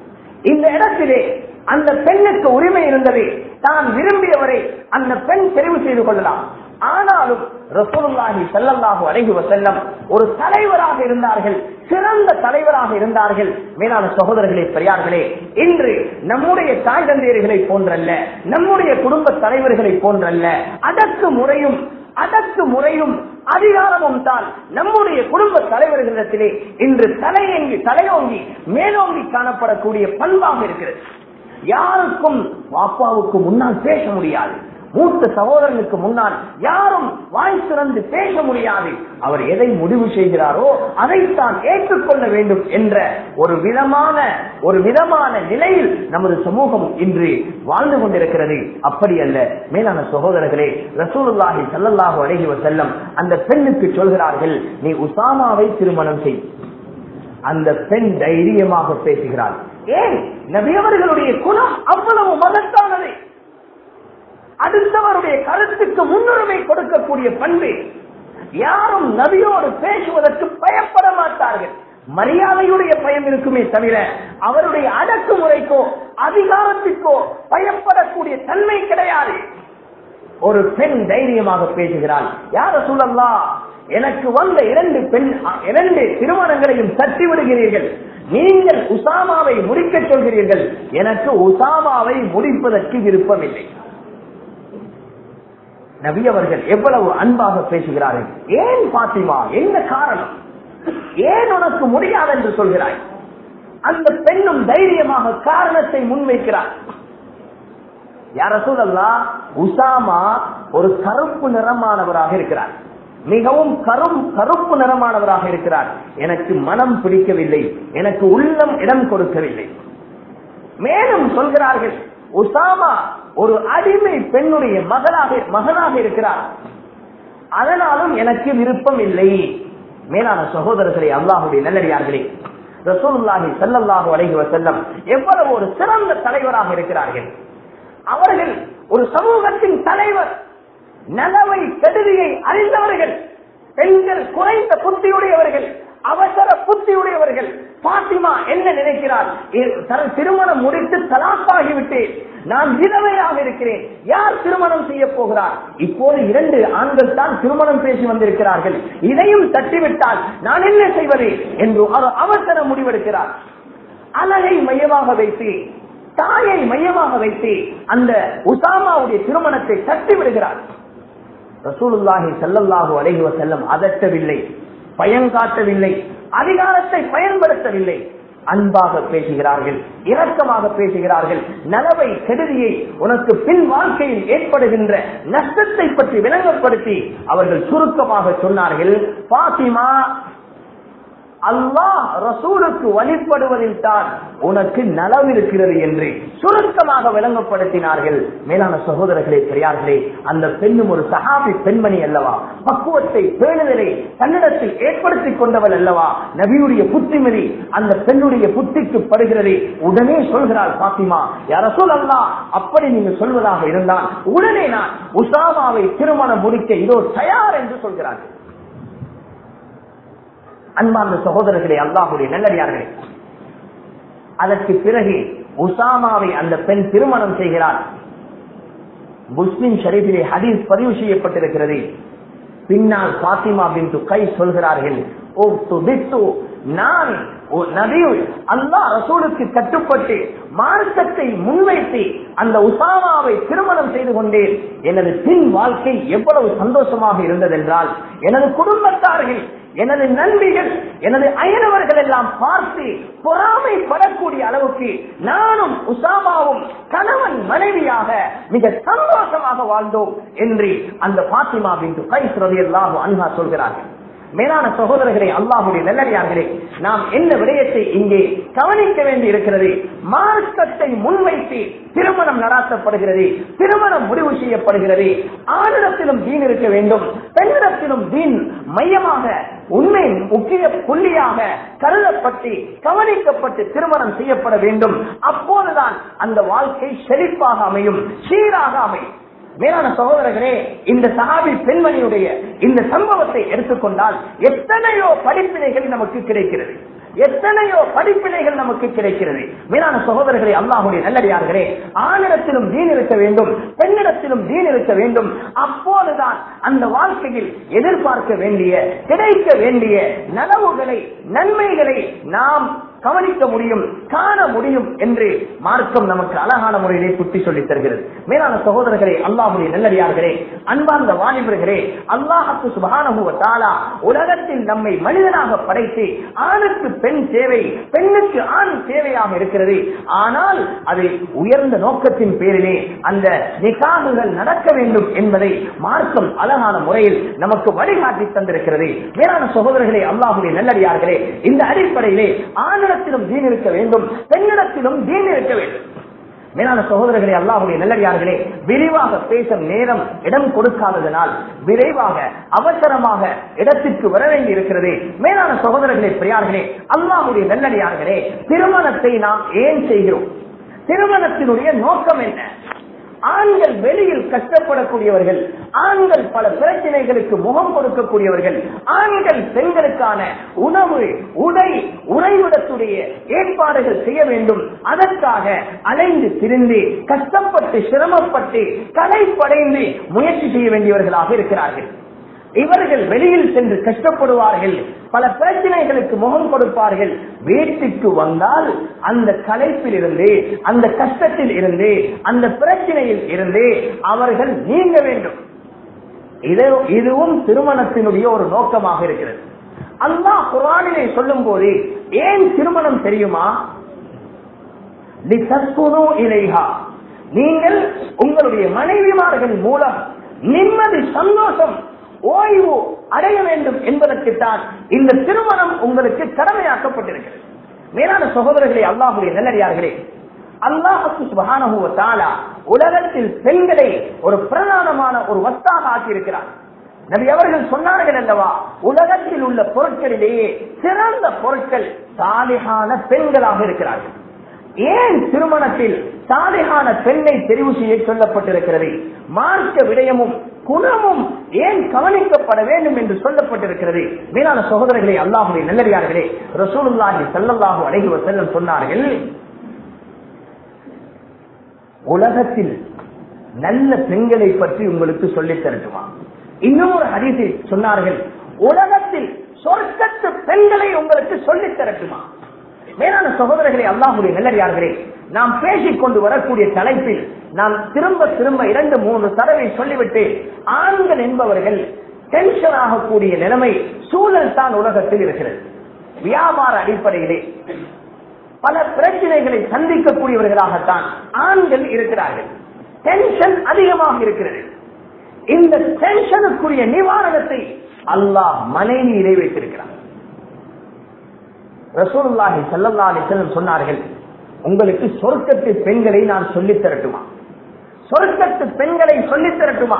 இந்த இடத்திலே அந்த பெண்ணுக்கு உரிமை இருந்தது தான் விரும்பியவரை அந்த பெண் தெரிவு செய்து கொள்ளலாம் ஆனாலும் ரசூலுல்லாஹி ஸல்லல்லாஹு அலைஹி வஸல்லம் ஒரு தலைவராக இருந்தார்கள் சிறந்த தலைவராக இருந்தார்கள் மேலான சகோதரர்களே பெரியார்களே இன்று நம்முடைய தாய் தந்தையர்களை போன்றல்ல நம்முடைய குடும்ப தலைவர்களை போன்றல்ல அதற்கு முறையும் அதற்கு முறையும் அதிகாரமும் தான் நம்முடைய குடும்ப தலைவர்களிடத்திலே இன்று தலையங்கி தலையோங்கி மேலோங்கி காணப்படக்கூடிய பண்பாக இருக்கிறது யாருக்கும் பாப்பாவுக்கு முன்னால் பேச முடியாது மூத்த சகோதரனுக்கு முன்னால் யாரும் வாய் திறந்து பேச முடியாது அவர் எதை முடிவு செய்கிறாரோ அதைத்தான் ஏற்றுக்கொள்ள வேண்டும் என்ற ஒரு விதமான ஒரு விதமான நிலையில் நமது சமூகம் இன்று வாழ்ந்து கொண்டிருக்கிறது அப்படி அல்ல மேலான சகோதரர்களே ரசூலுல்லாஹி ஸல்லல்லாஹு அலைஹி வஸல்லம் அந்த பெண்ணுக்கு சொல்கிறார்கள் நீ உசாமாவை திருமணம் செய் அந்த பெண் தைரியமாக பேசுகிறாள் ஏன் நபியவர்களுடைய குணம் அவ்வளவு மகத்தானது அடுத்தவருடைய கருத்துக்கு முன்னுரிமை கொடுக்கக்கூடிய பண்பு யாரும் நபியோடு பேசுவதற்கு பயப்பட மாட்டார்கள் மரியாதையுடைய பயம் இருக்குமே தவிர அவருடைய அடக்குமுறைக்கோ அதிகாரத்திற்கோ பயப்படக்கூடிய தன்மை கிடையாது ஒரு பெண் தைரியமாக பேசுகிறாள் யார சொல்லலாம் எனக்கு வந்த இரண்டு பெண் இரண்டு திருமணங்களையும் தட்டி விடுகிறீர்கள் நீங்கள் உசாமாவை முடிக்க சொல்கிறீர்கள் எனக்கு உசாமாவை முடிப்பதற்கு விருப்பமில்லை நபி அவர்கள் எவ்வளவு அன்பாக பேசுகிறார்கள் ஏன் பாத்திமா என்ன காரணம் ஏன் உனக்கு முடியாது என்று சொல்கிறாய் அந்த பெண்ணும் தைரியமாக காரணத்தை முன்வைக்கிறார் யார சூழல்லா உசாமா ஒரு கருப்பு நிறமானவராக இருக்கிறார் மிகவும் கரும் கருப்பு நிறமானவராக இருக்கிறார் எனக்கு மனம் பிடிக்கவில்லை எனக்கு உள்ளம் இடம் கொடுக்கவில்லை மேலும் சொல்கிறார்கள் உசாமா ஒரு அடிமை பெண்ணுடைய மகனாக மகனாக இருக்கிறார் அதனாலும் எனக்கு விருப்பம் இல்லை மேலான சகோதரர்களே அல்லாஹுடைய நல்லடியார்களே ரசூலுல்லாஹி ஸல்லல்லாஹு அலைஹி வஸல்லம் எவ்வளவு ஒரு சிறந்த தலைவராக இருக்கிறார்கள் அவர்கள் ஒரு சமூகத்தின் தலைவர் நலவை கெடுதியை அறிந்தவர்கள் பெண்கள் குறைந்த புத்தியுடையவர்கள் அவசர புத்தியுடையவர்கள் பாத்திமா என்ன நினைக்கிறார் திருமணம் முடித்து தலாப்பாகிவிட்டேன் நான் விதவையாக இருக்கிறேன் யார் திருமணம் செய்ய போகிறார் இப்போது இரண்டு ஆண்கள் தான் திருமணம் பேசி வந்திருக்கிறார்கள் இதையும் தட்டிவிட்டால் நான் என்ன செய்வது என்று அவர் அவசர முடிவெடுக்கிறார் அழகை மையமாக வைத்து தாயை மையமாக வைத்து அந்த உசாமாவுடைய திருமணத்தை தட்டி விடுகிறார் ரசூலுல்லாஹி ஸல்லல்லாஹு அலைஹி வஸல்லம் அதட்டவில்லை பயங்காட்டவில்லை அதிகாரத்தை பயன்படுத்தவில்லை அன்பாக பேசுகிறார்கள் இரக்கமாக பேசுகிறார்கள் நலவை கெடுதியை உனக்கு பின் வாழ்க்கையில் ஏற்படுகின்ற நஷ்டத்தை பற்றி விளங்கப்படுத்தி அவர்கள் சுருக்கமாக சொன்னார்கள் பாத்திமா அல்லாஹ் ரசூலுக்கு வழிபடுவதில் தான் உனக்கு நலவு இருக்கிறது என்று சுருக்கமாக விளங்கப்படுத்தினார்கள் மேலான சகோதரர்களே பெரியார்களே அந்த பெண்ணும் ஒரு சகாபி பெண்மணி அல்லவா பக்குவத்தை பேணுதலை தன்னிடத்தில் ஏற்படுத்திக் கொண்டவள் அல்லவா நபியுடைய புத்திமதி அந்த பெண்ணுடைய புத்திக்கு படுகிறது உடனே சொல்கிறாள் பாத்திமா யார அல்லா அப்படி நீங்க சொல்வதாக இருந்தால் உடனே நான் உசாமாவை திருமணம் முடிக்க இதோ தயார் என்று சொல்கிறார்கள் அன்பார்ந்த சகோதரர்களே அல்லாஹுடைய நல்லடியார்களே அதற்கு பிறகு உசாமாவை அந்த பெண் திருமணம் செய்கிறார் முஸ்லிம் ஷரீஃபிலே ஹதீஸ் பதிவு செய்யப்பட்டிருக்கிறது பின்னால் பாத்திமா பின் கை சொல்கிறார்கள் ஓ துதித்து நான் அல்லா ரசூலுக்கு கட்டுப்பட்டு மார்க்கத்தை முன்வைத்து அந்த உசாமாவை திருமணம் செய்து கொண்டேன் எனது பின் வாழ்க்கை எவ்வளவு சந்தோஷமாக இருந்ததென்றால் எனது குடும்பத்தார்கள் எனது நண்பிகள் எனது அயனவர்கள் எல்லாம் பார்த்து பொறாமைப்படக்கூடிய அளவுக்கு நானும் உசாமாவும் கணவன் மனைவியாக மிக சந்தோஷமாக வாழ்ந்தோம் என்று அந்த பாத்திமா பின் கைஸ்ரதி எல்லாம் அன்ஹா சொல்கிறார்கள் மேலான சகோதரர்களே அல்லாஹுடைய நல்லடியார்களே நாம் என்ன விடயத்தை இங்கே கவனிக்க வேண்டி இருக்கிறது மார்க்கத்தை முன்வைத்து திருமணம் நடாத்தப்படுகிறது திருமணம் முடிவு செய்யப்படுகிறது ஆணிடத்திலும் தீன் இருக்க வேண்டும் பெண்ணிடத்திலும் தீன் மையமாக உண்மை முக்கிய புள்ளியாக கருதப்பட்டு கவனிக்கப்பட்டு திருமணம் செய்யப்பட வேண்டும் அப்போதுதான் அந்த வாழ்க்கை செழிப்பாக அமையும் சீராக அமையும் மேலான சகோதரர்களே இந்த சகாபி பெண்மணியுடைய இந்த சம்பவத்தை எடுத்துக்கொண்டால் எத்தனையோ படிப்பினைகள் நமக்கு கிடைக்கிறது எத்தனையோ படிப்பினைகள் நமக்கு கிடைக்கிறது மேலான சகோதரர்களே அல்லாஹுடைய நல்லடியார்களே ஆணிடத்திலும் தீன் இருக்க வேண்டும் பெண்ணிடத்திலும் தீன் இருக்க வேண்டும் அப்போதுதான் அந்த வாழ்க்கையில் எதிர்பார்க்க வேண்டிய கிடைக்க வேண்டிய நலவுகளை நன்மைகளை நாம் கவனிக்க முடியும் காண முடியும் என்று மார்க்கம் நமக்கு அழகான முறையிலே குத்தி சொல்லித் தருகிறது மேலான சகோதரர்களே அல்லாஹுடைய நல்லடியார்களே அன்பார்ந்த வாலிபர்களே அல்லாஹுக்கு சுபானமுவ தாலா உலகத்தில் நம்மை மனிதனாக படைத்து ஆணுக்கு பெண் தேவை பெண்ணுக்கு ஆண் தேவையாக இருக்கிறது ஆனால் அது உயர்ந்த நோக்கத்தின் பேரிலே அந்த நிகாகுகள் நடக்க வேண்டும் என்பதை மார்க்கம் அழகான முறையில் நமக்கு வழிகாட்டி தந்திருக்கிறது மேலான சகோதரர்களே அல்லாஹுடைய நல்லடியார்களே இந்த அடிப்படையிலே ஆணிடத்திலும் தீன் இருக்க வேண்டும் பெண்ணிடத்திலும் தீன் இருக்க வேண்டும் மேலான சகோதரர்களே அல்லாஹுடைய நல்லடியார்களே விரிவாக பேசும் நேரம் இடம் கொடுக்காததனால் விரைவாக அவசரமாக இடத்திற்கு வர வேண்டி இருக்கிறது மேலான சகோதரர்களே பிரியார்களே அல்லாஹுடைய நல்லடியார்களே திருமணத்தை நாம் ஏன் செய்கிறோம் திருமணத்தினுடைய நோக்கம் என்ன ஆண்கள் வெளியில் கஷ்டப்படக்கூடியவர்கள் ஆண்கள் பல பிரச்சனைகளுக்கு முகம் கொடுக்கக்கூடியவர்கள் ஆண்கள் பெண்களுக்கான உணவு உடை உறைவிடத்துடைய ஏற்பாடுகள் செய்ய வேண்டும் அதற்காக அலைந்து திரிந்து கஷ்டப்பட்டு சிரமப்பட்டு கலைப்படைந்து முயற்சி செய்ய வேண்டியவர்களாக இருக்கிறார்கள் இவர்கள் வெளியில் சென்று கஷ்டப்படுவார்கள் பல பிரச்சனைகளுக்கு முகம் கொடுப்பார்கள் வீட்டுக்கு வந்தால் அந்த கலைப்பில் இருந்து அந்த கஷ்டத்தில் இருந்து அந்த பிரச்சனையில் இருந்து அவர்கள் நீங்க வேண்டும் இது இதுவும் திருமணத்தினுடைய ஒரு நோக்கமாக இருக்கிறது அல்லாஹ் குரானிலே சொல்லும் போது ஏன் திருமணம் தெரியுமா லிதஸ்குனு இலைஹா நீங்கள் உங்களுடைய மனைவிமார்கள் மூலம் நிம்மதி சந்தோஷம் ஓய்வு அடைய வேண்டும் என்பதற்குத்தான் இந்த திருமணம் உங்களுக்கு கடமையாக்கப்பட்டிருக்கிறது மேலான சகோதரர்களே அல்லாஹுடைய நல்லடியார்களே அல்லாஹுக்கு சுபஹானஹு தாலா உலகத்தில் பெண்களை ஒரு பிரதானமான ஒரு வஸ்தாக ஆக்கியிருக்கிறார் நபி அவர்கள் சொன்னார்கள் அல்லவா உலகத்தில் உள்ள பொருட்களிலேயே சிறந்த பொருட்கள் சாலிகான பெண்களாக இருக்கிறார்கள் ஏன் திருமணத்தில் சாலிகான பெண்ணை தெரிவு செய்ய சொல்லப்பட்டிருக்கிறது மார்க்க விடயமும் குணமும் ஏன் கவனிக்கப்பட வேண்டும் என்று சொல்லப்பட்டிருக்கிறது மேலான சகோதரர்களே அல்லாஹுடைய நல்லடியார்களே ரசூலுல்லாஹி ஸல்லல்லாஹு அலைஹி வஸல்லம் சொன்னார்கள் உலகத்தில் நல்ல பெண்களை பற்றி உங்களுக்கு சொல்லித் தரட்டுமா இன்னும் ஒரு ஹதீஸில் சொன்னார்கள் உலகத்தில் சொர்க்கத்து பெண்களை உங்களுக்கு சொல்லித் தரட்டுமா மேலான சகோதரர்களே அல்லாஹுடைய நல்லடியார்களே நாம் பேசிக் கொண்டு வரக்கூடிய தலைப்பில் நாம் திரும்ப திரும்ப இரண்டு மூன்று தடவை சொல்லிவிட்டு ஆண்கள் என்பவர்கள் டென்ஷன் ஆகக்கூடிய நிலைமை சூழல் தான் உலகத்தில் இருக்கிறது வியாபார அடிப்படையிலே பல பிரச்சனைகளை சந்திக்கக்கூடியவர்களாகத்தான் ஆண்கள் இருக்கிறார்கள் டென்ஷன் அதிகமாக இருக்கிறது இந்த டென்ஷனுக்குரிய நிவாரணத்தை அல்லாஹ் மனைவியிலே வைத்திருக்கிறார் ரசூலுல்லாஹி ஸல்லல்லாஹு அலைஹி வஸல்லம் சொன்னார்கள் உங்களுக்கு சொர்க்கத்து பெண்களை நான் சொல்லித் தரட்டுமா சொர்க்கத்து பெண்களை சொல்லித் தரட்டுமா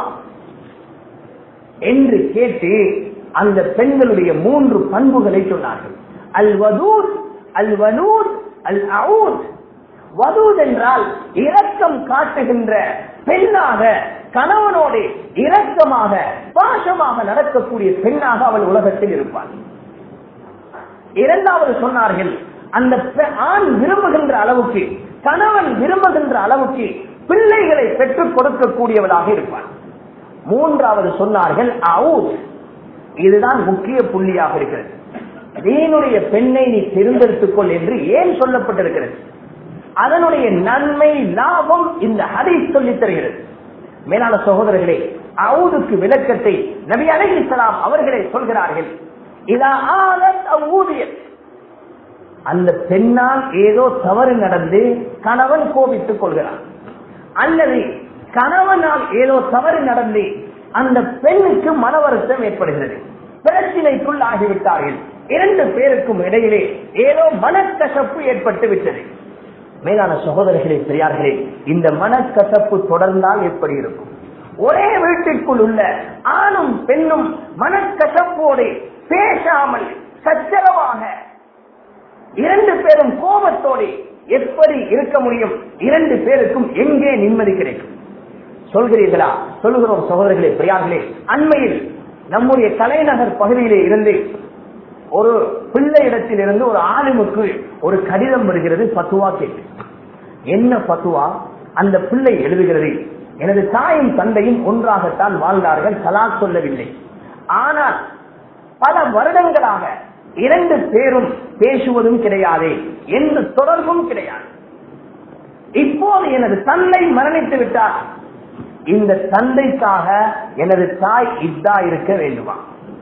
என்று கேட்டு அந்த பெண்களுடைய மூன்று பண்புகளை சொன்னார்கள் அல் வதூத் அல் வலூத் அல் அவுத் வதூத் என்றால் இரக்கம் காட்டுகின்ற பெண்ணாக கணவனோடு இரக்கமாக பாசமாக நடக்கக்கூடிய பெண்ணாக அவள் உலகத்தில் இருப்பாள் இரண்டாவது சொன்னார்கள் அந்த பெ- ஆண் விரும்புகின்ற அளவுக்கு கணவன் விரும்புகின்ற அளவுக்கு பிள்ளைகளை பெற்றுக் கொடுக்கக்கூடியவளாக இருப்பாள் மூன்றாவது சொன்னார்கள் அவுத் இதுதான் முக்கிய புள்ளியாக இருக்கிறது நீனுடைய பெண்ணை நீ தேர்ந்தெடுத்துக் கொள் என்று ஏன் சொல்லப்பட்டிருக்கிறது அதனுடைய நன்மை லாபம் இந்த ஹதீஸ் சொல்லித் தருகிறது மேலான சகோதரர்களே அவுதுக்கு விளக்கத்தை நபி அலைஹிஸ்ஸலாம் அவர்களே சொல்கிறார்கள் இதா ஆலத் அவ்வூதியத் அந்த பெண்ணால் ஏதோ தவறு நடந்து கணவன் கோபித்துக் கொள்கிறான் அல்லது கணவனால் ஏதோ தவறு நடந்து அந்த பெண்ணுக்கு மன வருத்தம் ஏற்படுகிறது பிரச்சினைக்குள் ஆகிவிட்டார்கள் இரண்டு பேருக்கும் இடையிலே ஏதோ மனக்கசப்பு ஏற்பட்டு விட்டது மேலான சகோதரர்களே பெரியார்களே இந்த மனக்கசப்பு தொடர்ந்தால் எப்படி இருக்கும் ஒரே வீட்டிற்குள் உள்ள ஆணும் பெண்ணும் மனக்கசப்போடு பேசாமல் சச்சரவாக இரண்டு பேரும் கோபத்தோடு எப்படி இருக்க முடியும் இரண்டு பேருக்கும் எங்கே நிம்மதி கிடைக்கும் சொல்கிறீர்களா சொல்லுகிறோம் சகோதரர்களே பிரியார்களே அண்மையில் நம்முடைய தலைநகர் பகுதியிலே இருந்து ஒரு பிள்ளை இடத்திலிருந்து ஒரு ஆளுமுக்கு ஒரு கடிதம் வருகிறது பத்துவா கேட்டு என்ன பத்துவா அந்த பிள்ளை எழுதுகிறது எனது தாயும் தந்தையும் ஒன்றாகத்தான் வாழ்ந்தார்கள் தலா சொல்லவில்லை ஆனால் பல வருடங்களாக இரண்டு பேரும் பேசுவதும் கிடையாது எந்த தொடர்பும் கிடையாது இப்போது எனது தந்தை மரணித்து விட்டார் இந்த தந்தைக்காக எனது தாய் இதா இருக்க வேண்டுமா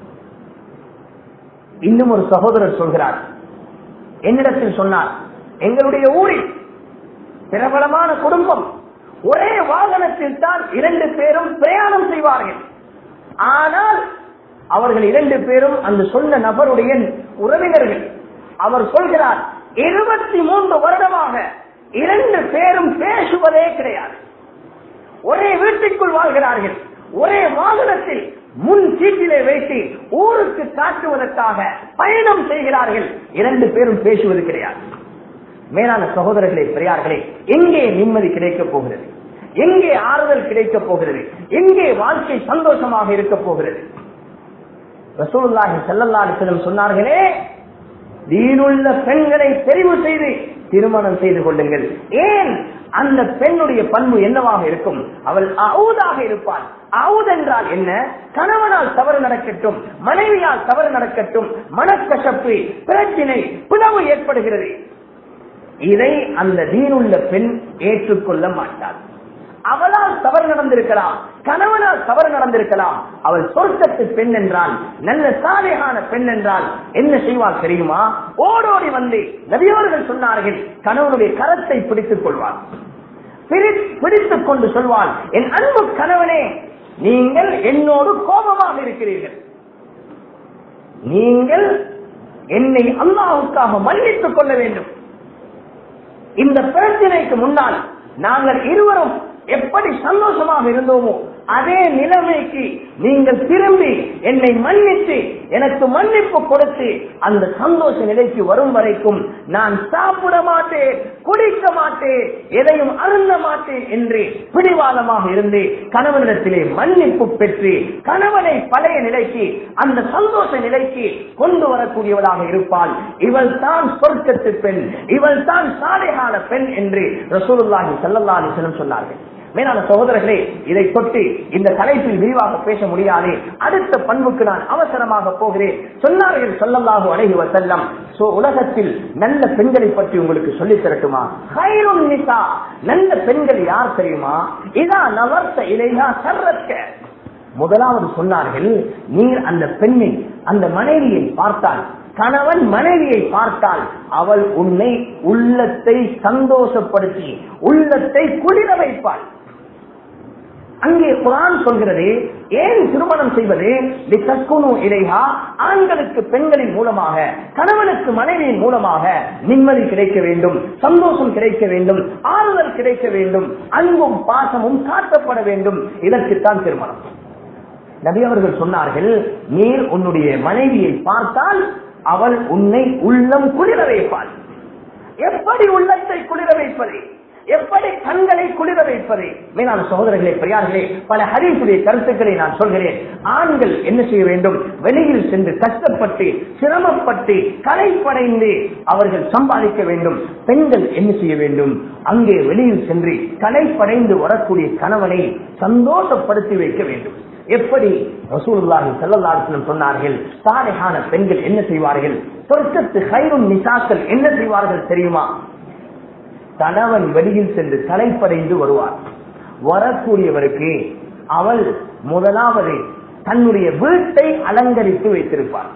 இன்னும் ஒரு சகோதரர் சொல்கிறார் என்னிடத்தில் சொன்னார் எங்களுடைய ஊரில் பிரபலமான குடும்பம் ஒரே வாகனத்தில் தான் இரண்டு பேரும் பிரயாணம் செய்வார்கள் ஆனால் அவர்கள் இரண்டு பேரும் அந்த சொன்ன நபருடைய உறவினர்கள் அவர் சொல்கிறார் இருபத்தி மூன்று வருடமாக இரண்டு பேரும் பேசுவதே கிடையாது ஒரே வீட்டுக்குள் வாழ்கிறார்கள் ஒரே வாகனத்தில் முன் சீட்டிலே வைத்து ஊருக்கு காட்டுவதற்காக பயணம் செய்கிறார்கள் இரண்டு பேரும் பேசுவது கிடையாது மேலான சகோதரர்களே பெரியார்களே எங்கே நிம்மதி கிடைக்கப் போகிறது எங்கே ஆறுதல் கிடைக்கப் போகிறது எங்கே வாழ்க்கை சந்தோஷமாக இருக்க போகிறது ரசூலுல்லாஹி ஸல்லல்லாஹு அலைஹி வஸல்லம் சொன்னார்களே தீனுள்ள பெண்களை தெரிவு செய்து திருமணம் செய்து கொள்ளுங்கள் ஏன் அந்த பெண்ணுடைய பண்பு என்னவாக இருக்கும் அவள் அவுதாக இருப்பாள் அவுத் என்றால் என்ன கணவனால் தவறு நடக்கட்டும் மனைவியால் தவறு நடக்கட்டும் மனக்கசப்பு பிரச்சினை பிளவு ஏற்படுகிறது இதை அந்த தீனுள்ள பெண் ஏற்றுக்கொள்ள மாட்டாள் அவளால் தவறு நடந்திருக்கலாம் கணவனால் தவறு நடந்திருக்கலாம் அவள் சொர்க்கத்து பெண் என்றால் நல்ல சாலையான பெண் என்றால் என்ன செய்வாள் தெரியுமா ஓடோடி வந்து நபியோர்கள் சொன்னார்கள் கணவனுடைய கரத்தை பிடித்துக் கொள்வாள் பிடி- பிடித்துக் கொண்டு சொல்வாள் என் அன்பு கணவனே நீங்கள் என்னோடு கோபமாக இருக்கிறீர்கள் நீங்கள் என்னை அல்லாவுக்காக மன்னித்துக் கொள்ள வேண்டும் இந்த பிரச்சனைக்கு முன்னால் நாங்கள் இருவரும் எப்படி சந்தோஷமாக இருந்தோமோ அதே நிலைமைக்கு நீங்கள் திரும்பி என்னை மன்னித்து எனக்கு மன்னிப்பு கொடுத்து அந்த சந்தோஷ நிலைக்கு வரும் வரைக்கும் நான் சாப்பிட மாட்டேன் குடிக்க மாட்டேன் எதையும் அருந்த மாட்டேன் என்று பிடிவாதமாக இருந்து கணவனிடத்திலே மன்னிப்பு பெற்று கணவனை பழைய நிலைக்கு அந்த சந்தோஷ நிலைக்கு கொண்டு வரக்கூடியவளாக இருப்பாள் இவள் தான் சொர்க்கத்து பெண் இவள் தான் சாலைகால பெண் என்று ரசூலுல்லாஹி ஸல்லல்லாஹு அலைஹி வஸல்லம் சொன்னார்கள் மேலான சகோதரர்களே இதை தொட்டு இந்த தலைப்பில் விரிவாக பேச முடியாது அடுத்த பண்புக்கு நான் அவசரமாக போகிறேன் சொன்னார்கள் சொல்லல்லாஹு அலைஹி வஸல்லம் சோ உலகத்தில் நல்ல பெண்களை பற்றி உங்களுக்கு சொல்லி தரட்டுமா ஹைருன் நிசா நல்ல பெண்கள் யார் தெரியுமா இதா நவர்த்த இலையா சர்ரக்க முதலாவது சொன்னார்கள் நீர் அந்த பெண்ணை அந்த மனைவியை பார்த்தால் கணவன் மனைவியை பார்த்தால் அவள் உன்னை உள்ளத்தை சந்தோஷப்படுத்தி உள்ளத்தை குளிர வைப்பாள் அங்கே குரான் சொல்கிறது ஏன் திருமணம் செய்வது லித்தக்குனு இலைஹா ஆண்களுக்கு பெண்களின் மூலமாக கணவனுக்கு மனைவியின் மூலமாக நிம்மதி கிடைக்க வேண்டும் சந்தோஷம் கிடைக்க வேண்டும் ஆறுதல் கிடைக்க வேண்டும் அன்பும் பாசமும் காட்டப்பட வேண்டும் இதற்குத்தான் திருமணம் நபி அவர்கள் சொன்னார்கள் நீர் உன்னுடைய மனைவியை பார்த்தால் அவள் உன்னை உள்ளம் குளிர வைப்பாள் எப்படி உள்ளத்தை குளிர வைப்பது எப்படி கண்களை குளிர வைப்பது மேலான சகோதரர்களே பெரியார்களே பல ஹரீசுடைய கருத்துக்களை நான் சொல்கிறேன் ஆண்கள் என்ன செய்ய வேண்டும் வெளியில் சென்று கஷ்டப்பட்டு சிரமப்பட்டு கலைப்படைந்து அவர்கள் சம்பாதிக்க வேண்டும் பெண்கள் என்ன செய்ய வேண்டும் அங்கே வெளியில் சென்று கலைப்படைந்து வரக்கூடிய கணவனை சந்தோஷப்படுத்தி வைக்க வேண்டும் எப்படி ரசூலுல்லாஹி ஸல்லல்லாஹு அலைஹி வஸல்லம் சொன்னார்கள் சாலிஹான பெண்கள் என்ன செய்வார்கள் சொர்க்கத்து ஹைரும் நிசாக்கள் என்ன செய்வார்கள் தெரியுமா கணவன் வெளியில் சென்று தலைப்படைந்து வருவார் வரக்கூடியவருக்கு அவள் முதலாவது தன்னுடைய வீட்டை அலங்கரித்து வைத்திருப்பார்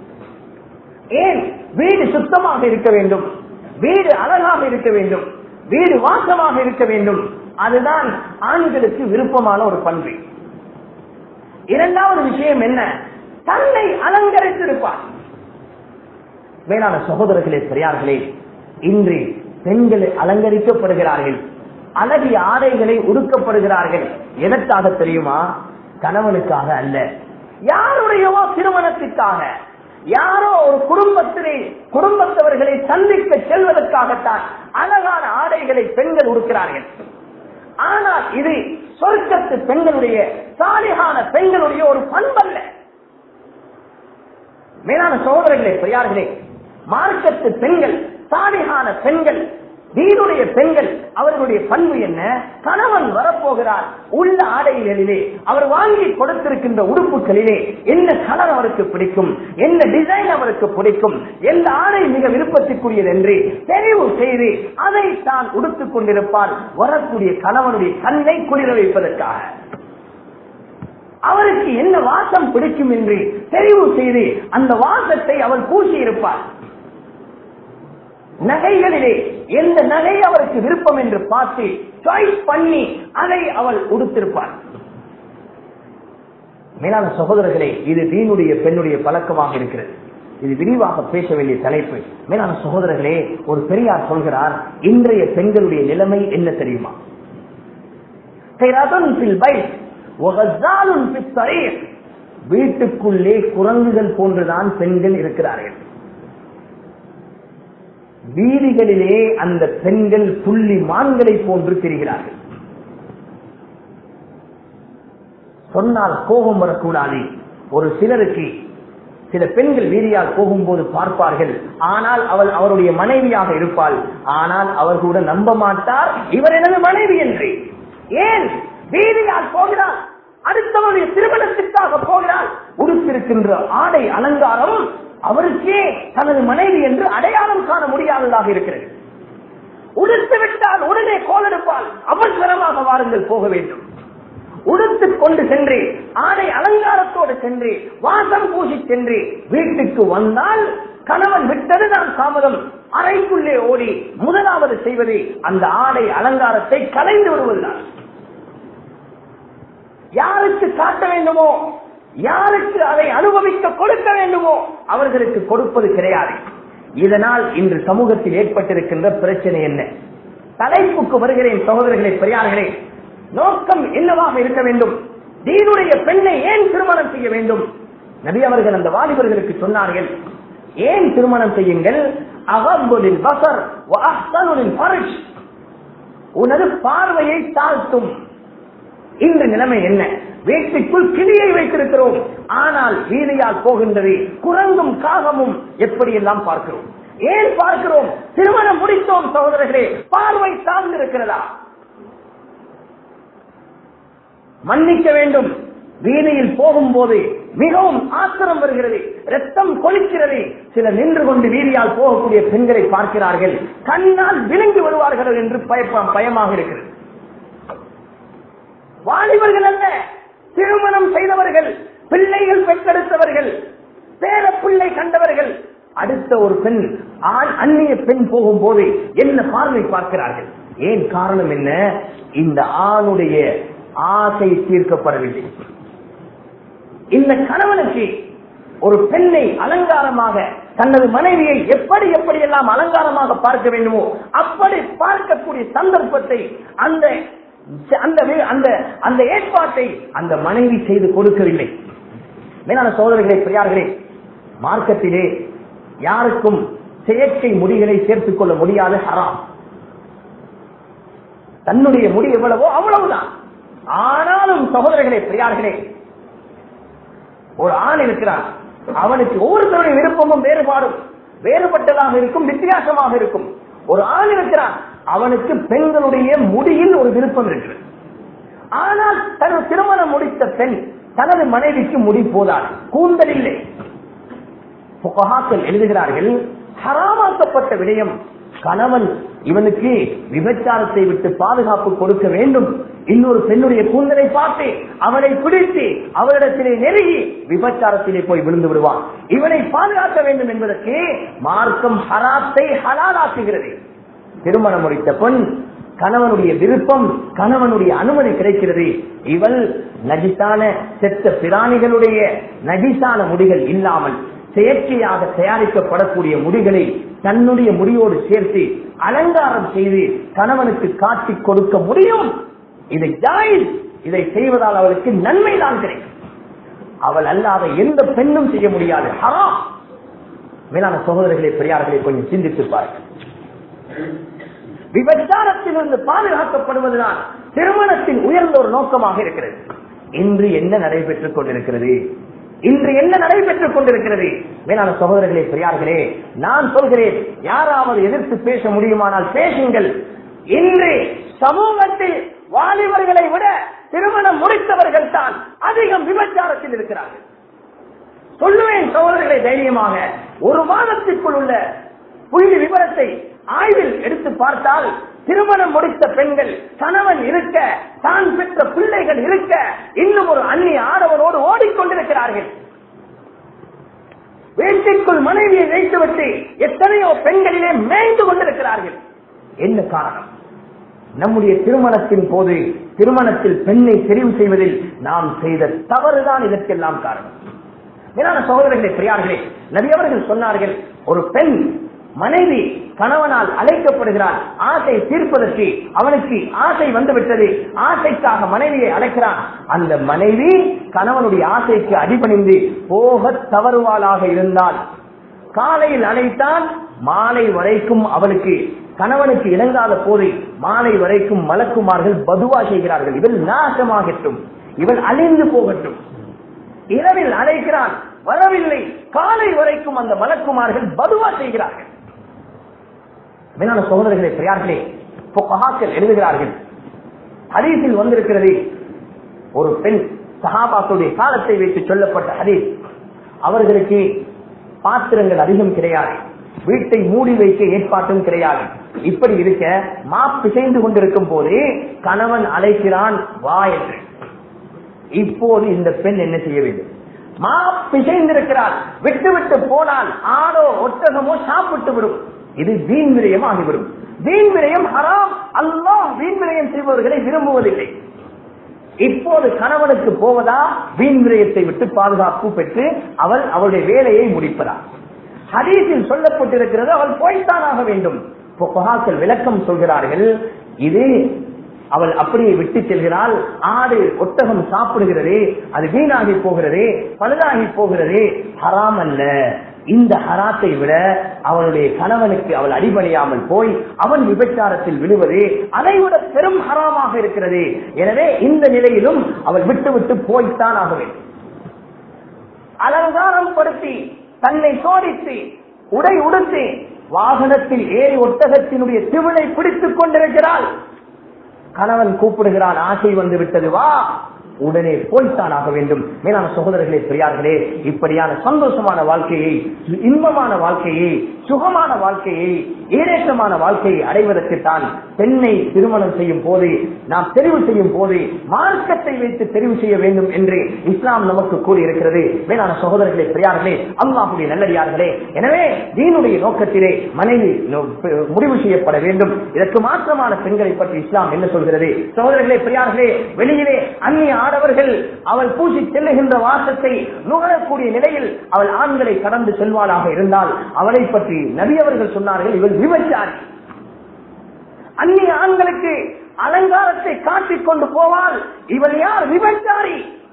ஏன் வீடு சுத்தமாக இருக்க வேண்டும் வீடு அழகாக இருக்க வேண்டும் வீடு வாசமாக இருக்க வேண்டும் அதுதான் ஆண்களுக்கு விருப்பமான ஒரு பண்பு இரண்டாவது விஷயம் என்ன தன்னை அலங்கரித்திருப்பார் மேலான சகோதரர்களே பெரியார்களே இன்று பெண்கள் அலங்கரிக்கப்படுகிறார்கள் அழகிய ஆடைகளை உடுக்கப்படுகிறார்கள் எதற்காக தெரியுமா கணவனுக்காக அல்ல யாருடையவோ திருமணத்திற்காக யாரோ ஒரு குடும்பத்திலே குடும்பத்தவர்களை சந்திக்க செல்வதற்காகத்தான் அழகான ஆடைகளை பெண்கள் உடுக்கிறார்கள் ஆனால் இது சொர்க்கத்து பெண்களுடைய சாலிகான பெண்களுடைய ஒரு பண்பல்ல மேலான சகோதரர்களே பெரியார்களே மார்க்கத்து பெண்கள் சாலிகான பெண்கள் வீருடைய பெண்கள் அவர்களுடைய பண்பு என்ன கணவன் வரப்போகிறார் உள்ள ஆடைகளிலே அவர் வாங்கி கொடுத்திருக்கின்ற உடுப்புகளிலே என்ன கலர் அவருக்கு பிடிக்கும் என்ன டிசைன் அவருக்கு பிடிக்கும் எந்த ஆடை மிக விருப்பத்திற்குரியது என்று தெரிவு செய்து அதை தான் உடுத்துக் கொண்டிருப்பார் வரக்கூடிய கணவனுடைய கண்ணை குளிர வைப்பதற்காக அவருக்கு என்ன வாசம் பிடிக்கும் என்று தெரிவு செய்து அந்த வாசத்தை அவள் பூசி இருப்பார் நகைகளிலே எந்த நகை அவருக்கு விருப்பம் என்று பார்த்து சாய்ஸ் பண்ணி அதை அவள் உடுத்திருப்பார் மேலான சகோதரர்களே இது தீனுடைய பெண்ணுடைய பழக்கமாக இருக்கிறது இது விரிவாக பேச வேண்டிய தலைப்பு மேலான சகோதரர்களே ஒரு பெரியார் சொல்கிறார் இன்றைய பெண்களுடைய நிலைமை என்ன தெரியுமா கைராதன் ஃபில் பைத், வகஸாலுன் ஃபித் தரீக். வீட்டுக்குள்ளே குரங்குகள் போன்றுதான் பெண்கள் இருக்கிறார்கள் வீதிகளிலே அந்த பெண்கள் புள்ளி மான்களை போன்று தெரிகிறார்கள் சொன்னால் கோபம் வரக்கூடாது ஒரு சிலருக்கு சில பெண்கள் வீதியால் போகும்போது பார்ப்பார்கள் ஆனால் அவள் அவருடைய மனைவியாக இருப்பாள் ஆனால் அவர் கூட நம்ப மாட்டார் இவர் எனது மனைவி என்று ஏன் வீதியால் போகிறார் அடுத்தவருடைய திருமணத்திற்காக போகிறார் உடுத்திருக்கின்ற ஆடை அலங்காரம் அவருக்கே தனது மனைவி என்று அடையாளம் காண முடியாததாக இருக்கிறது உடுத்து விட்டால் உடனே கோலெடுப்பால் அவசரமாக வாருங்கள் போக வேண்டும் உடுத்துக் கொண்டு சென்று ஆடை அலங்காரத்தோடு சென்று வாசம் பூசி சென்று வீட்டுக்கு வந்தால் கணவன் விட்டது நான் தாமதம் அறைக்குள்ளே ஓடி முதலாவது செய்வது அந்த ஆடை அலங்காரத்தை கலைந்து விடுவதுதான் யாருக்கு காட்ட வேண்டுமோ யாருக்கு அதை அனுபவிக்க கொடுக்க வேண்டுமோ அவர்களுக்கு கொடுப்பது கிடையாது இதனால் இன்று சமூகத்தில் ஏற்பட்டிருக்கின்ற பிரச்சனை என்ன தலைப்புக்கு வருகிறேன் சகோதரர்களே பெரியார்களே நோக்கம் என்னவாக இருக்க வேண்டும் தீனுடைய பெண்ணை ஏன் திருமணம் செய்ய வேண்டும் நபி அவர்கள் அந்த வாலிபர்களுக்கு சொன்னார்கள் ஏன் திருமணம் செய்யுங்கள் அகம்புலின் பசர் அஹ்சனுலின் ஃபர்ஜ். உனது பார்வையை தாழ்த்தும் இன்று நிலைமை என்ன வீட்டுக்குள் கிளியை வைத்திருக்கிறோம் ஆனால் வீதியால் போகின்றது குரங்கும் காகமும் எப்படியெல்லாம் பார்க்கிறோம் ஏன் பார்க்கிறோம் திருமணம் முடித்தோம் சகோதரர்களே பார்வை சார்ந்திருக்கிறதா மன்னிக்க வேண்டும் வீதியில் போகும்போது மிகவும் ஆத்திரம் வருகிறது ரத்தம் கொளிக்கிறது சில நின்று கொண்டு வீதியால் போகக்கூடிய பெண்களை பார்க்கிறார்கள் கண்ணால் விழுங்கி வருவார்கள் என்று பயப்ப- பயமாக இருக்கிறது வாலிபர்கள் அல்ல திருமணம் செய்தவர்கள் பிள்ளைகள் பெற்றெடுத்தவர்கள் பேர பிள்ளை கண்டவர்கள் அடுத்த ஒரு பெண் ஆண் அந்நிய பெண் போகும்போது என்ன பார்வை பார்க்கிறார்கள் ஏன் காரணம் என்ன இந்த ஆணுடைய ஆசை தீர்க்கப்படவில்லை இந்த கணவனுக்கு ஒரு பெண்ணை அலங்காரமாக தனது மனைவியை எப்படி எப்படி எல்லாம் அலங்காரமாக பார்க்க வேண்டுமோ அப்படி பார்க்கக்கூடிய சந்தர்ப்பத்தை அந்த அந்த வே- அந்த அந்த ஏற்பாட்டை அந்த மனைவி செய்து கொடுக்கவில்லை மேலான சோதரர்களே பெரியார்களே மார்க்கத்திலே யாருக்கும் செயற்கை முடிகளை சேர்த்துக் கொள்ள முடியாத ஹராம் தன்னுடைய முடி எவ்வளவோ அவ்வளவுதான் ஆனாலும் சகோதரர்களே பெரியார்களே ஒரு ஆண் இருக்கிறான் அவனுக்கு ஒவ்வொருத்தருடைய விருப்பமும் வேறுபாடும் வேறுபட்டதாக இருக்கும் வித்தியாசமாக இருக்கும் ஒரு ஆண் இருக்கிறான் அவனுக்கு பெண்களுடைய முடியில் ஒரு விருப்பம் இருக்கிறது ஆனால் தனது திருமணம் முடித்த பெண் தனது மனைவிக்கு முடி போதாது கூந்தல் இல்லை புகஹாக்கள் எழுதுகிறார்கள் ஹராமாக்கப்பட்ட விடயம் கணவன் இவனுக்கு விபச்சாரத்தை விட்டு பாதுகாப்பு கொடுக்க வேண்டும் இன்னொரு பெண்ணுடைய கூந்தலை பார்த்து அவனை பிடித்து அவரிடத்திலே நெருங்கி விபச்சாரத்திலே போய் விழுந்து விடுவான் இவனை பாதுகாக்க வேண்டும் என்பதற்கு மார்க்கம் ஹராத்தை ஹலாலாக்குகிறது திருமணம் முடித்த பெண் கணவனுடைய விருப்பம் கணவனுடைய அனுமதி கிடைக்கிறது இவள் நஜிசான செத்த பிராணிகளுடைய நஜிசான முடிகள் இல்லாமல் செயற்கையாக தயாரிக்கப்படக்கூடிய முடிகளை தன்னுடைய முடியோடு சேர்த்து அலங்காரம் செய்து கணவனுக்கு காட்டி கொடுக்க முடியும் இதை ஜாயிஸ் இதை செய்வதால் அவளுக்கு நன்மைதான் கிடைக்கும் அவள் அல்லாத எந்த பெண்ணும் செய்ய முடியாது ஹராம் மேலான சகோதரர்களே பெரியார்களை கொஞ்சம் சிந்தித்து பாருங்கள் விபச்சாரத்திலிருந்து பாதுகாக்கப்படுவதுதான் திருமணத்தின் உயர்ந்த ஒரு நோக்கமாக இருக்கிறது இன்று என்ன நடைபெற்றுக் கொண்டிருக்கிறது இன்று என்ன நடைபெற்றுக் கொண்டிருக்கிறது மேலான சகோதரர்களே பெரியார்களே நான் சொல்கிறேன் யாராவது எதிர்த்து பேச முடியுமானால் பேசுங்கள் இன்று சமூகத்தில் வாலிபர்களை விட திருமணம் முடித்தவர்கள் தான் அதிகம் விபச்சாரத்தில் இருக்கிறார்கள் சொல்லுவேன் சகோதரர்களை தைரியமாக ஒரு மாதத்திற்குள் உள்ள புள்ளி விவரத்தை ஆய்வில் எடுத்து பார்த்தால் திருமணம் முடித்த பெண்கள் கணவன் இருக்க தான் பெற்ற பிள்ளைகள் இருக்க இன்னும் ஒரு அந்நிய ஆடவனோடு ஓடிக்கொண்டிருக்கிறார்கள் வீட்டிற்குள் மனைவியை வைத்துவிட்டு எத்தனையோ பெண்களிலே மேய்ந்து கொண்டிருக்கிறார்கள் என்ன காரணம் நம்முடைய திருமணத்தின் போது திருமணத்தில் பெண்ணை தெரிவு செய்வதில் நாம் செய்த தவறுதான் இதற்கெல்லாம் காரணம் மேலான சகோதரர்களே பெரியார்களே நபி அவர்கள் சொன்னார்கள் ஒரு பெண் மனைவி கணவனால் அழைக்கப்படுகிறான் ஆசை தீர்ப்பதற்கு அவனுக்கு ஆசை வந்துவிட்டது ஆசைக்காக மனைவியை அழைக்கிறான் அந்த மனைவி கணவனுடைய ஆசைக்கு அடிபணிந்து போக தவறுவாளாக இருந்தால் காலையில் அழைத்தான் மாலை வரைக்கும் அவளுக்கு கணவனுக்கு இணங்காத போது மாலை வரைக்கும் மலக்குமார்கள் பதுவா செய்கிறார்கள் இவள் நாசமாகட்டும் இவள் அழிந்து போகட்டும் இரவில் அழைக்கிறான் வரவில்லை காலை வரைக்கும் அந்த மலக்குமார்கள் பதுவா செய்கிறார்கள் மேலான சகோதரர்களே பெரியார்களே பொக்கஹாக்கள் எழுதுகிறார்கள் ஹதீஸில் வந்திருக்கிறது ஒரு பெண் சஹாபாக்களுடைய காலத்தை வைத்து சொல்லப்பட்ட ஹதீஸ் அவர்களுக்கு பாத்திரங்கள் அதிகம் கிடையாது வீட்டை மூடி வைக்க ஏற்பாட்டும் கிடையாது இப்படி இருக்க மா பிசைந்து கொண்டிருக்கும் போது கணவன் அழைக்கிறான் வா என்று இப்போது இந்த பெண் என்ன செய்ய வேண்டும் மா பிசைந்திருக்கிறாள் விட்டு விட்டு போனால் ஆடோ ஒட்டகமோ சாப்பிட்டு விடும் இது வீண் விரயம் ஆகிவிடும் வீண் விரயம் ஹராம் அல்லாஹ் வீண் விரயம் செய்பவர்களை விரும்புவதில்லை இப்போது கணவனுக்கு போவதா வீண் விரயத்தை விட்டு பாதுகாப்பு பெற்று அவள் அவளுடைய வேலையை முடிப்பதா ஹதீஸில் சொல்லப்பட்டிருக்கிறது அவள் போய்த்தான் ஆக வேண்டும் புகாக்கள் விளக்கம் சொல்கிறார்கள் இது அவள் அப்படியே விட்டு செல்கிறாள் ஆடு ஒட்டகம் சாப்பிடுகிறது அது வீணாகி போகிறது பழுதாகி போகிறது ஹராம் அல்ல இந்த ஹராத்தை விட அவனுடைய கணவனுக்கு அவள் அடிபணியாமல் போய் அவன் விபச்சாரத்தில் விழுவது அதை விட பெரும் ஹராமாக இருக்கிறது எனவே இந்த நிலையிலும் அவள் விட்டு விட்டு போய்த்தான் ஆக வேண்டும் அலங்காரம் படுத்தி தன்னை சோதித்து உடை உடுத்தி வாகனத்தில் ஏறி ஒட்டகத்தினுடைய திவிழை பிடித்துக் கொண்டிருக்கிறாள் கணவன் கூப்பிடுகிறான் ஆசை வந்து விட்டது வா உடனே போய்த்தான் ஆக வேண்டும் மேலான சகோதரர்களே பெரியார்களே இப்படியான சந்தோஷமான வாழ்க்கையை இன்பமான வாழ்க்கையை சுகமான வாழ்க்கையை ஈரேற்றமான வாழ்க்கையை அடைவதற்கு தான் பெண்ணை திருமணம் செய்யும் போது நாம் தெரிவு செய்யும் போது மார்க்கத்தை வைத்து தெரிவு செய்ய வேண்டும் என்று இஸ்லாம் நமக்கு கூறி இருக்கிறது மேலான சகோதரர்களே பெரியார்களே அல்லாஹுடைய நல்லடியார்களே எனவே தீனுடைய நோக்கத்திலே மனைவி முடிவு செய்யப்பட வேண்டும் இதற்கு மாற்றமான பெண்களை பற்றி இஸ்லாம் என்ன சொல்கிறது சகோதரர்களே பெரியார்களே வெளியிலே அந்நிய ஆடவர்கள் அவள் பூசி செல்லுகின்ற வாசத்தை நுகரக்கூடிய நிலையில் அவள் ஆண்களை கடந்து செல்வாளாக இருந்தால் அவளை பற்றி நபி அவர்கள் சொன்னார்கள் இவள் விபச்சாரி அந்நிய ஆண்களுக்கு அலங்காரத்தை காட்டிக் கொண்டு போவால் இவள் யார் விபச்சாரி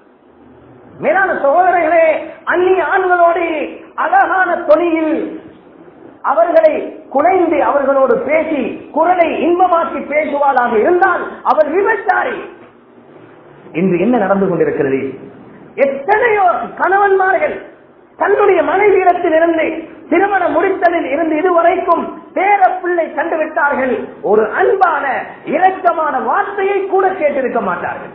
மேலான சகோதரர்களே அந்நிய ஆண்களோடு அழகான தொனியில் அவர்களை குலைந்து அவர்களோடு பேசி குரலை இன்பமாக்கி பேசுவாளாக இருந்தால் அவள் விபச்சாரி இன்று என்ன நடந்து கொண்டிருக்கிறது எத்தனையோ கணவன்மார்கள் தன்னுடைய மனைவியிடத்தில் இருந்து திருமணம் முடித்ததில் இருந்து இதுவரைக்கும் பேர பிள்ளை கண்டுவிட்டார்கள் ஒரு அன்பான இரக்கமான வார்த்தையை கூட கேட்டிருக்க மாட்டார்கள்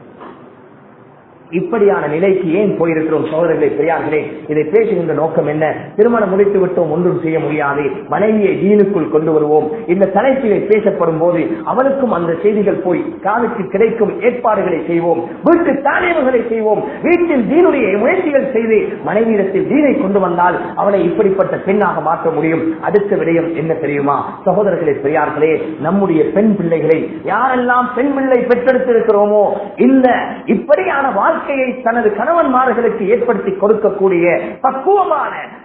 இப்படியான நிலைக்கு ஏன் போயிருக்கிறோம் சோதரர்களே பெரியார்களே இதை பேசுகின்ற நோக்கம் என்ன திருமணம் முடித்து விட்டோம் ஒன்றும் செய்ய முடியாது மனைவியை தீனுக்குள் கொண்டு வருவோம் இந்த தலைப்பிலே பேசப்படும் போது அவனுக்கும் அந்த செய்திகள் போய் காலுக்கு கிடைக்கும் ஏற்பாடுகளை செய்வோம் வீட்டு தானியங்களை செய்வோம் வீட்டில் தீனுடைய முயற்சிகள் செய்து மனைவியிடத்தில் தீனை கொண்டு வந்தால் அவளை இப்படிப்பட்ட பெண்ணாக மாற்ற முடியும் அடுத்த விடயம் என்ன தெரியுமா சகோதரர்களே பெரியார்களே நம்முடைய பெண் பிள்ளைகளை யாரெல்லாம் பெண் பிள்ளை பெற்றெடுத்திருக்கிறோமோ இந்த இப்படியான வாழ்க்கையை தனது கணவன்மார்களுக்கு ஏற்படுத்தி கொடுக்கக்கூடிய பக்குவமான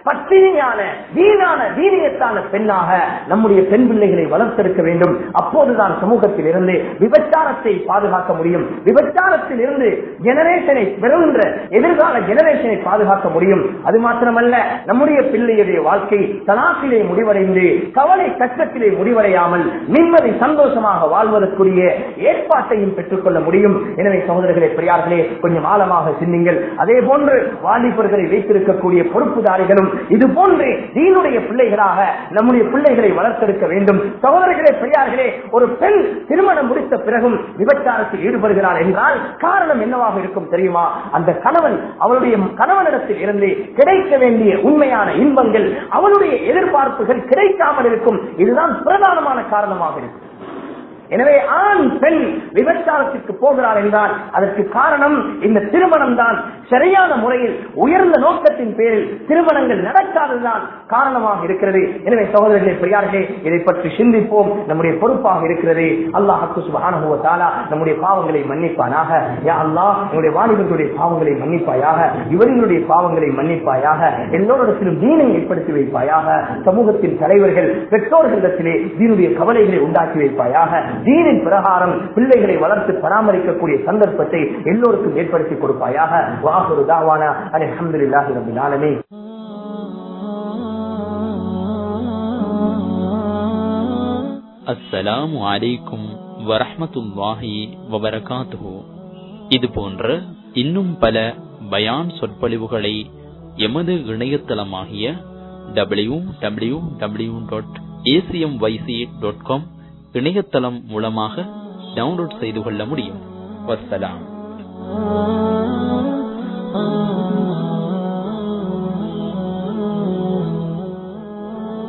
பத்தினியான வீணான வீரியத்தான பெண்ணாக நம்முடைய பெண் பிள்ளைகளை வளர்த்தெடுக்க வேண்டும் அப்போதுதான் சமூகத்தில் இருந்து விபச்சாரத்தை பாதுகாக்க முடியும் விபச்சாரத்தில் இருந்து ஜெனரேஷனை பெறுகின்ற எதிர்கால ஜெனரேஷனை பாதுகாக்க முடியும் அது மாத்திரமல்ல நம்முடைய பிள்ளையுடைய வாழ்க்கை தலாசிலே முடிவடைந்து கவலை கஷ்டத்திலே முடிவடையாமல் நிம்மதி சந்தோஷமாக வாழ்வதற்குரிய ஏற்பாட்டையும் பெற்றுக்கொள்ள முடியும் எனவே சகோதரர்களே பெரியார்களே கொஞ்சம் ஆழமாக சிந்திங்கள் அதே போன்று வாலிபர்களை வைத்திருக்கக்கூடிய பொறுப்புதாரிகளும் இது போன்று தீனுடைய பிள்ளைகளாக நம்முடைய பிள்ளைகளை வளர்த்தெடுக்க வேண்டும் சகோதரர்களே பெரியார்களே ஒரு பெண் திருமணம் முடித்த பிறகும் விபச்சாரத்தில் ஈடுபடுகிறார் என்றால் காரணம் என்னவாக இருக்கும் தெரியுமா அந்த கணவன் அவளுடைய கணவனிடத்தில் இருந்து கிடைக்க வேண்டிய உண்மையான இன்பங்கள் அவளுடைய எதிர்பார்ப்புகள் கிடைக்காமல் இருக்கும் இதுதான் பிரதானமான காரணமாக இருக்கும் எனவே ஆண் பெண் விபச்சாரத்திற்கு போகிறார் என்றால் அதற்கு காரணம் இந்த திருமணம் தான் சரியான முறையில் உயர்ந்த நோக்கத்தின் பேரில் திருமணங்கள் நடக்காததுதான் காரணமாக இருக்கிறது எனவே சகோதரர்களே பெரியார்களே இதை பற்றி சிந்திப்போம் நம்முடைய பொறுப்பாக இருக்கிறது அல்லாஹு சுபானுவத்தாலா நம்முடைய பாவங்களை மன்னிப்பானாக யா அல்லாஹ் நம்முடைய வாலிபர்களுடைய பாவங்களை மன்னிப்பாயாக இவர்களுடைய பாவங்களை மன்னிப்பாயாக எல்லோரிடத்திலும் தீனை ஏற்படுத்தி வைப்பாயாக சமூகத்தின் தலைவர்கள் பெற்றோர்களிடத்திலே தீனுடைய கவலைகளை உண்டாக்கி வைப்பாயாக தீனின் பிரகாரம் பிள்ளைகளை வளர்த்து பராமரிக்கக்கூடிய சந்தர்ப்பத்தை எல்லோருக்கும் ஏற்படுத்தி கொடுப்பாயாக வாகுரு தாவானா அலி அஹமதுல்லாஹி ரபில் ஆலமீன் அஸ்ஸலாமு அலைக்கும் வரஹ்மத்துல்லாஹி வபரகாத்துஹு இது போன்ற இன்னும் பல பயான் சொற்பொழிவுகளை எமது இணையதளமாகிய W W W dot ACM YC dot com இணையதளம் மூலமாக டவுன்லோட் செய்து கொள்ள முடியும் வஸ்ஸலாம்